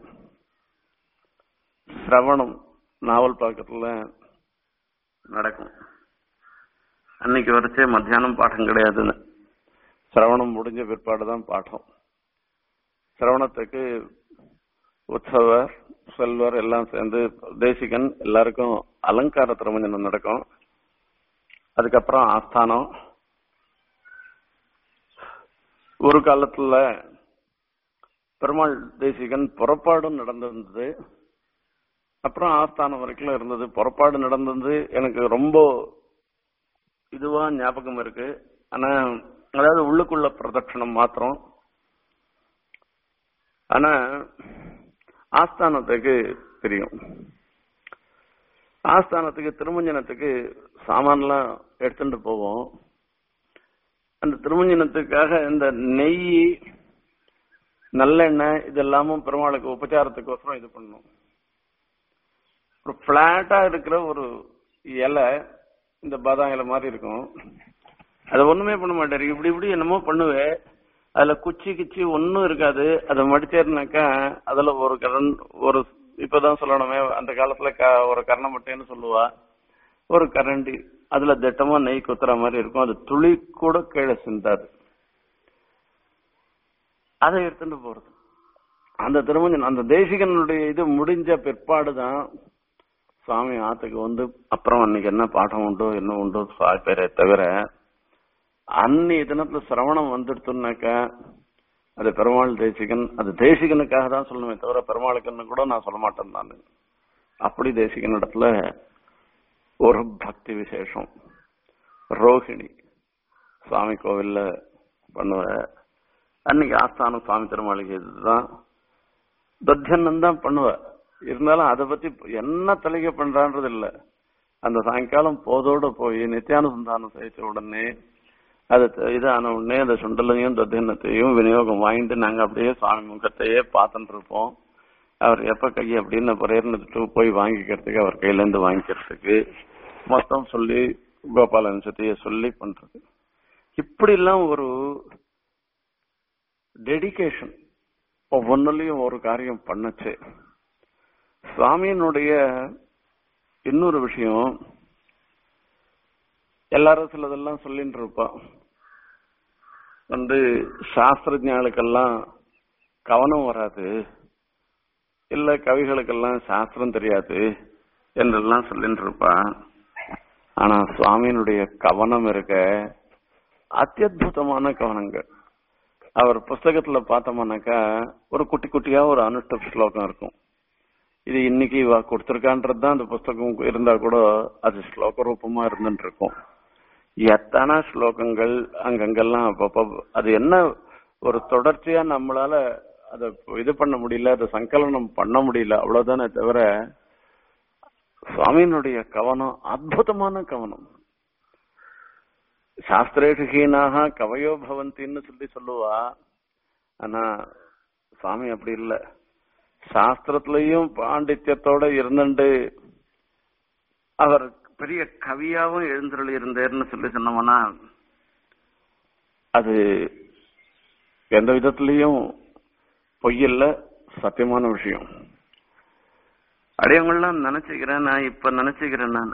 சிரவணம் நாவல் பாக்கத்துல நடக்கும் அன்னைக்கு வரைச்சே மத்தியானம் பாடம் கிடையாதுன்னு சிரவணம் முடிஞ்ச பிற்பாடுதான் பாடம் சிரவணத்துக்கு உற்சவர் செல்வர் எல்லாம் சேர்ந்து தேசிகன் எல்லாருக்கும் அலங்கார திருமஞ்சனம் நடக்கும் அதுக்கப்புறம் ஆஸ்தானம் ஒரு காலத்துல பெருமாள் தேசிகன் புறப்பாடும் நடந்திருந்தது அப்புறம் ஆஸ்தானம் வரைக்கும் இருந்தது புறப்பாடு நடந்தது எனக்கு ரொம்ப இதுவா ஞாபகம் இருக்கு ஆனா அதாவது உள்ளுக்குள்ள பிரதட்சணம் மாத்திரம் ஆனா ஆஸ்தானத்துக்கு தெரியும் ஆஸ்தானத்துக்கு திருமஞ்சனத்துக்கு சாமான்லாம் எடுத்துட்டு போவோம் அந்த திருமஞ்சனத்துக்காக இந்த நெய் நல்லெண்ணெய் இதெல்லாமும் பெருமாளுக்கு உபச்சாரத்துக்கோசரம் இது பண்ணும் ஒரு பிளாட்டா இருக்கிற ஒரு இலை இந்த பாதாம் இலை மாதிரி இருக்கும் அதை ஒண்ணுமே பண்ண மாட்டாரு இப்படி இப்படி என்னமோ பண்ணுவேன் அதுல குச்சி கிச்சி ஒன்னும் இருக்காது அதை மடிச்சேருனாக்கா அதுல ஒரு கரண் ஒரு இப்பதான் சொல்லணுமே அந்த காலத்துல க- ஒரு கரணமட்டைன்னு சொல்லுவா ஒரு கரண்டி அதுல திட்டமா நெய் குத்துற மாதிரி இருக்கும் அது துளி கூட கீழே சிந்தாது அதை எடுத்துட்டு போறது அந்த திருமஞ்சன் அந்த தேசிகனுடைய இது முடிஞ்ச பிற்பாடுதான் சுவாமி ஆத்துக்கு வந்து அப்புறம் அன்னைக்கு என்ன பாடம் உண்டோ என்ன உண்டோ சுவாமி பேரை தவிர அன்னைய தினத்துல சிரவணம் வந்துடுத்துனாக்கா அது பெருமாள் தேசிகன் அது தேசிகனுக்காக தான் சொல்லணுமே தவிர பெருமாளுக்குன்னு கூட நான் சொல்ல மாட்டேன் நான் அப்படி தேசிகன் இடத்துல ஒரு பக்தி விசேஷம் ரோஹிணி சுவாமி கோவில்ல பண்ணுவ அன்னைக்கு ஆஸ்தானம் சுவாமி திருமாளிகை இதுதான் தத்தியன்னு தான் பண்ணுவ இருந்தாலும் அதை பத்தி என்ன தலைக்க பண்றான்றது இல்ல அந்த சாயங்காலம் போதோட போய் நித்தியானுசந்தானம் செய்த உடனே அது த- இதான உடனே அந்த சுண்டலையும் தத்தியனத்தையும் விநியோகம் வாங்கிட்டு நாங்க அப்படியே சுவாமி முகத்தையே பார்த்துட்டு இருப்போம் அவர் எப்ப கை அப்படின்னு புறையர்னுட்டு போய் வாங்கிக்கிறதுக்கு அவர் கையில இருந்து வாங்கிக்கிறதுக்கு மொத்தம் சொல்லி கோபாலன் சத்திய சொல்லி பண்றது இப்படி எல்லாம் ஒரு டெடிகேஷன் ஒவ்வொன்றுலயும் ஒரு காரியம் பண்ணுச்சு சுவாமியினுடைய இன்னொரு விஷயம் எல்லாரும் சிலதெல்லாம் சொல்லிட்டு இருப்பா வந்து சாஸ்திரஜாளுக்கெல்லாம் கவனம் வராது இல்ல கவிகளுக்கெல்லாம் சாஸ்திரம் தெரியாது என்றெல்லாம் சொல்லிட்டு இருப்பா ஆனா சுவாமியினுடைய கவனம் இருக்க அத்தியுதமான கவனங்கள் அவர் புஸ்தகத்துல பார்த்தோம்னாக்கா ஒரு குட்டி குட்டியா ஒரு அனுஷ்டப் ஸ்லோகம் இருக்கும் இது இன்னைக்கு இவ கொடுத்திருக்கான்றது தான் அந்த புஸ்தகம் இருந்தா கூட அது ஸ்லோக ரூபமா இருந்துட்டு இருக்கும் எத்தனை ஸ்லோகங்கள் அங்கங்கெல்லாம் அப்பப்போ அது என்ன ஒரு தொடர்ச்சியா நம்மளால அதை இது பண்ண முடியல அதை சங்கலனம் பண்ண முடியல அவ்வளவுதானே தவிர சுவாமியினுடைய கவனம் அற்புதமான கவனம் சாஸ்திரேஷு ஹீனாக கவையோ பவந்தின்னு சொல்லி சொல்லுவா ஆனா சுவாமி அப்படி இல்ல சாஸ்திரத்திலையும் பாண்டித்யத்தோட இருந்துட்டு அவர் பெரிய கவியாவும் எழுந்தருளி இருந்தேர்னு சொல்லி சொன்னோம்னா அது எந்த விதத்திலையும் பொய்யில்ல சத்தியமான விஷயம் அடையவங்களாம் நினைச்சுக்கிறேன் நான் இப்ப நினைச்சுக்கிறேன் நான்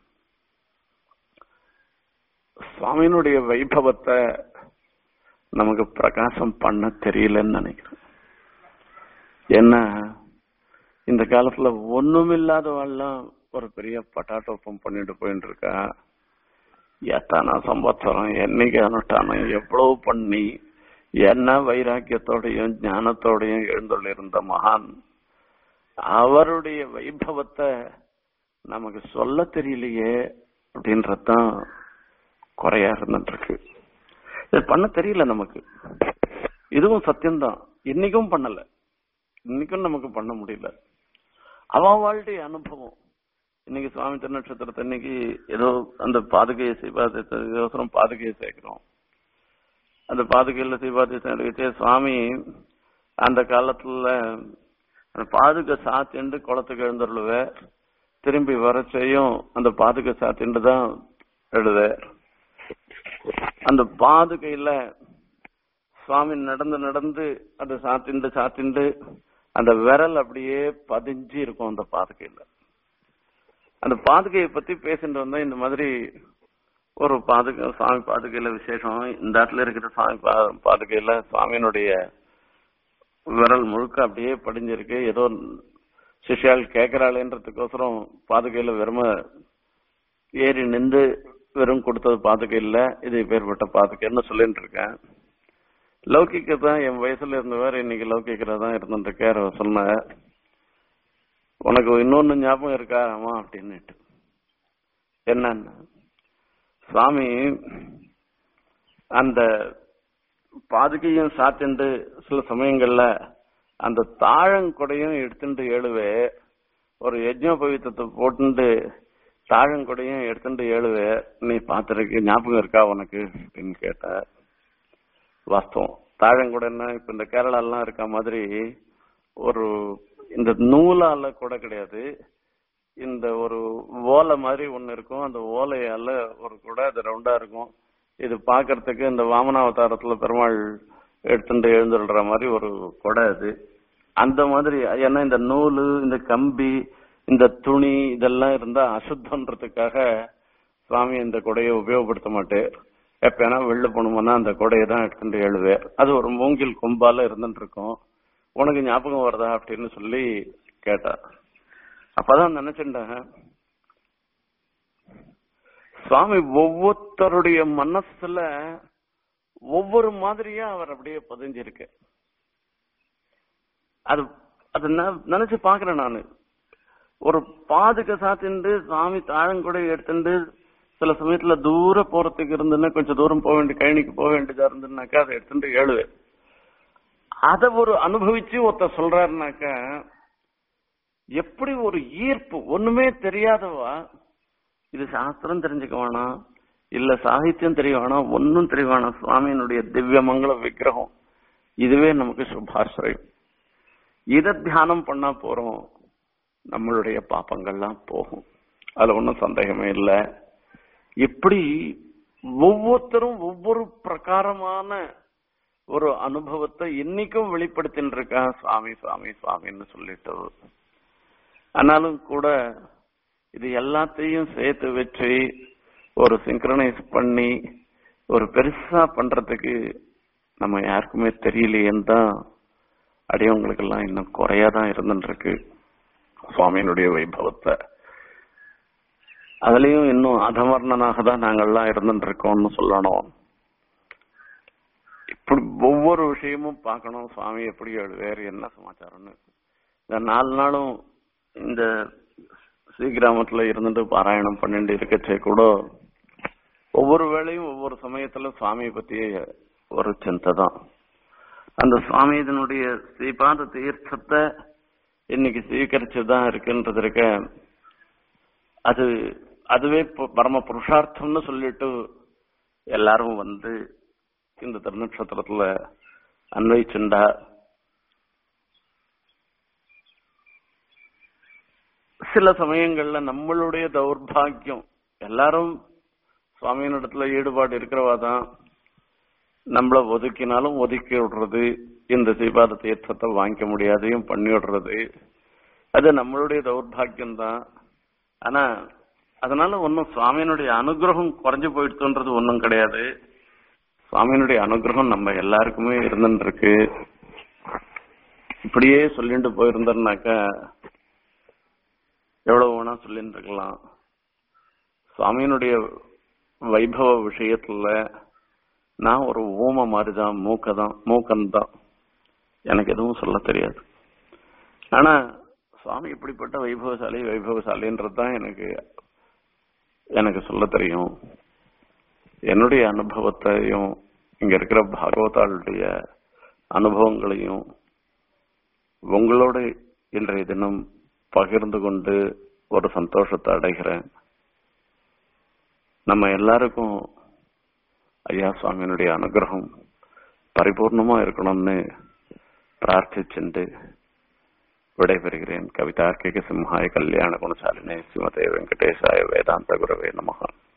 சுவாமியினுடைய வைபவத்தை நமக்கு பிரகாசம் பண்ண தெரியலன்னு நினைக்கிறேன் என்ன இந்த காலத்துல ஒண்ணுமில்லாதவெல்லாம் ஒரு பெரிய பட்டாட்டோப்பம் பண்ணிட்டு போயிட்டு இருக்கா எத்தனை சம்பத்சரம் என்னைக்கு அனுஷ்டானம் எவ்வளவு பண்ணி என்ன வைராக்கியத்தோடையும் ஞானத்தோடையும் எழுந்துள்ள இருந்த மகான் அவருடைய வைபவத்தை நமக்கு சொல்ல தெரியலையே அப்படின்றதுதான் குறையா இருந்துட்டு இருக்கு இது பண்ண தெரியல நமக்கு இதுவும் சத்தியம்தான் இன்னைக்கும் பண்ணல இன்னைக்கும் நமக்கு பண்ண முடியல அவன் வாழ்க்கை அனுபவம் இன்னைக்கு சுவாமி திருநட்சத்திரத்தை இன்னைக்கு ஏதோ அந்த பாதுகையை செய்வாதம் பாதுகையை சேர்க்கிறோம் அந்த பாதுகையில செய்வாதத்தை சுவாமி அந்த காலத்துல அந்த பாதுகை சாத்திண்டு குளத்துக்கு எழுந்துருளுவ திரும்பி வரச்சையும் அந்த பாதுகை சாத்திண்டு தான் எழுத அந்த பாதுகையில சுவாமி நடந்து நடந்து அந்த சாத்திண்டு சாத்திண்டு அந்த விரல் அப்படியே பதிஞ்சு இருக்கும் அந்த பாதுகையில அந்த பாதுகையை பத்தி பேசிட்டு வந்தா இந்த மாதிரி ஒரு பாதுகை சுவாமி பாதுகையில விசேஷம் இந்த இடத்துல இருக்கிற சுவாமி பா- பாதுகையில சுவாமியினுடைய விரல் முழுக்க அப்படியே படிஞ்சிருக்கு ஏதோ சிஷ்யால் கேட்கிறாளேன்றதுக்கோசரம் பாதுகையில வெறும ஏறி நின்று வெறும் கொடுத்தது பாதுகை இல்ல இது பேர்பட்ட பாதுகைன்னு சொல்லிட்டு இருக்கேன் லௌகிக்க தான் என் வயசுல இருந்தவர் இன்னைக்கு லௌகிக்கிறதா தான் இருந்துருக்காரு அவர் சொன்ன உனக்கு இன்னொன்னு ஞாபகம் இருக்கா ஆமா அப்படின்னுட்டு என்னன்னா சுவாமி அந்த பாதுகையும் சாத்திண்டு சில சமயங்கள்ல அந்த தாழங்கொடையும் எடுத்துட்டு ஏழுவே ஒரு யஜ்ஞ பவித்தத்தை போட்டுண்டு தாழங்கொடையும் எடுத்துட்டு ஏழுவே நீ பாத்திருக்க ஞாபகம் இருக்கா உனக்கு அப்படின்னு கேட்ட வாஸ்தவம் தாழங்குடைன்னா இப்ப இந்த கேரளா எல்லாம் இருக்க மாதிரி ஒரு இந்த நூலால கூட கிடையாது இந்த ஒரு ஓலை மாதிரி ஒண்ணு இருக்கும் அந்த ஓலையால ஒரு கூட அது ரவுண்டா இருக்கும் இது பாக்குறதுக்கு இந்த வாமனாவதாரத்துல பெருமாள் எடுத்துட்டு எழுந்துடுற மாதிரி ஒரு கொடை அது அந்த மாதிரி ஏன்னா இந்த நூலு இந்த கம்பி இந்த துணி இதெல்லாம் இருந்தா அசுத்தன்றதுக்காக சுவாமி இந்த கொடையை உபயோகப்படுத்த மாட்டேன் எப்பனா வெளில போனோம்னா அந்த கொடையை தான் எடுத்துட்டு எழுவேன் அது ஒரு மூங்கில் கொம்பால இருந்துட்டு இருக்கும் உனக்கு ஞாபகம் வருதா அப்படின்னு சொல்லி கேட்டா அப்பதான் நினைச்சுட்டேன் சுவாமி ஒவ்வொருத்தருடைய மனசுல ஒவ்வொரு மாதிரியா அவர் அப்படியே பதிஞ்சிருக்கு அது அது ந- நினைச்சு பாக்குறேன் நானு ஒரு பாதுக சாத்திண்டு சுவாமி தாழங்குடை எடுத்துட்டு சில சமயத்துல தூர போறதுக்கு இருந்துன்னா கொஞ்சம் தூரம் போக வேண்டிய கழனிக்கு போக வேண்டியதா இருந்துனாக்கா அதை எடுத்துட்டு ஏழுவேன் அத ஒரு அனுபவிச்சு ஒருத்தர் சொல்றாருனாக்கா எப்படி ஒரு ஈர்ப்பு ஒண்ணுமே தெரியாதவா இது சாஸ்திரம் தெரிஞ்சுக்க வேணாம் இல்ல சாகித்யம் தெரிய வேணாம் ஒன்னும் தெரிய வேணாம் சுவாமியினுடைய திவ்ய மங்கள விக்கிரகம் இதுவே நமக்கு சுபாசிரியம் இத தியானம் பண்ணா போறோம் நம்மளுடைய பாப்பங்கள்லாம் போகும் அதுல ஒன்றும் சந்தேகமே இல்லை இப்படி ஒவ்வொருத்தரும் ஒவ்வொரு பிரகாரமான ஒரு அனுபவத்தை இன்னைக்கும் வெளிப்படுத்தின்னு இருக்கா சுவாமி சுவாமி சுவாமின்னு சொல்லிட்டு ஆனாலும் கூட இது எல்லாத்தையும் சேர்த்து வச்சு ஒரு சிங்க்ரனைஸ் பண்ணி ஒரு பெருசா பண்றதுக்கு நம்ம யாருக்குமே தெரியலையேன்னு தான் அடியவங்களுக்கெல்லாம் இன்னும் குறையாதான் இருந்துட்டு இருக்கு சுவாமியினுடைய வைபவத்தை அதுலயும் இன்னும் அதமர்ணனாக தான் நாங்கள்லாம் இருந்துட்டு இருக்கோம்னு சொல்லணும் இப்படி ஒவ்வொரு விஷயமும் பார்க்கணும் சுவாமி எப்படி வேறு என்ன சமாச்சாரம்னு இந்த நாலு நாளும் இந்த ஸ்ரீகிராமத்துல இருந்துட்டு பாராயணம் பண்ணிட்டு இருக்கச்சே கூட ஒவ்வொரு வேளையும் ஒவ்வொரு சமயத்துல சுவாமியை பத்திய ஒரு சிந்தை தான் அந்த சுவாமி இதனுடைய ஸ்ரீபாத தீர்த்தத்தை இன்னைக்கு ஸ்வீகரிச்சுதான் இருக்குன்றது இருக்க அது அதுவே பு- பரம புருஷார்த்தம்னு சொல்லிட்டு எல்லாரும் வந்து இந்த திருநட்சத்திரத்துல அன்வைச்சுண்டா சில சமயங்கள்ல நம்மளுடைய தௌர்பாகியம் எல்லாரும் சுவாமியினிடத்துல ஈடுபாடு இருக்கிறவா தான் நம்மள ஒதுக்கினாலும் ஒதுக்கி விடுறது இந்த சீபாத தீர்த்தத்தை வாங்கிக்க முடியாதையும் பண்ணி விடுறது அது நம்மளுடைய தௌர்பாகியம் தான் ஆனா அதனால ஒன்னும் சுவாமியினுடைய அனுகிரகம் குறைஞ்சு போயிடுச்சுன்றது ஒன்றும் கிடையாது சுவாமியினுடைய அனுகிரகம் நம்ம எல்லாருக்குமே இருந்துட்டு இருக்கு இப்படியே சொல்லிட்டு போயிருந்தோம்னாக்கா எவ்வளவு வேணா சொல்லிட்டு இருக்கலாம் சுவாமியினுடைய வைபவ விஷயத்துல நான் ஒரு ஊம மாதிரிதான் மூக்கதான் மூக்கன்தான் எனக்கு எதுவும் சொல்ல தெரியாது ஆனா சுவாமி இப்படிப்பட்ட வைபவசாலி வைபவசாலின்றது தான் எனக்கு எனக்கு சொல்ல தெரியும் என்னுடைய அனுபவத்தையும் இங்க இருக்கிற பாகவதாளுடைய அனுபவங்களையும் உங்களோட இன்றைய தினம் பகிர்ந்து கொண்டு ஒரு சந்தோஷத்தை அடைகிறேன் நம்ம எல்லாருக்கும் ஐயா சுவாமியினுடைய அனுகிரகம் பரிபூர்ணமா இருக்கணும்னு பிரார்த்திச்சுண்டு விடைபெறுகிறேன் கவிதார்க்கிக சிம்ஹாய கல்யாண குணசாலினே ஸ்ரீமதே வெங்கடேசாய வேதாந்த குரவே நமகா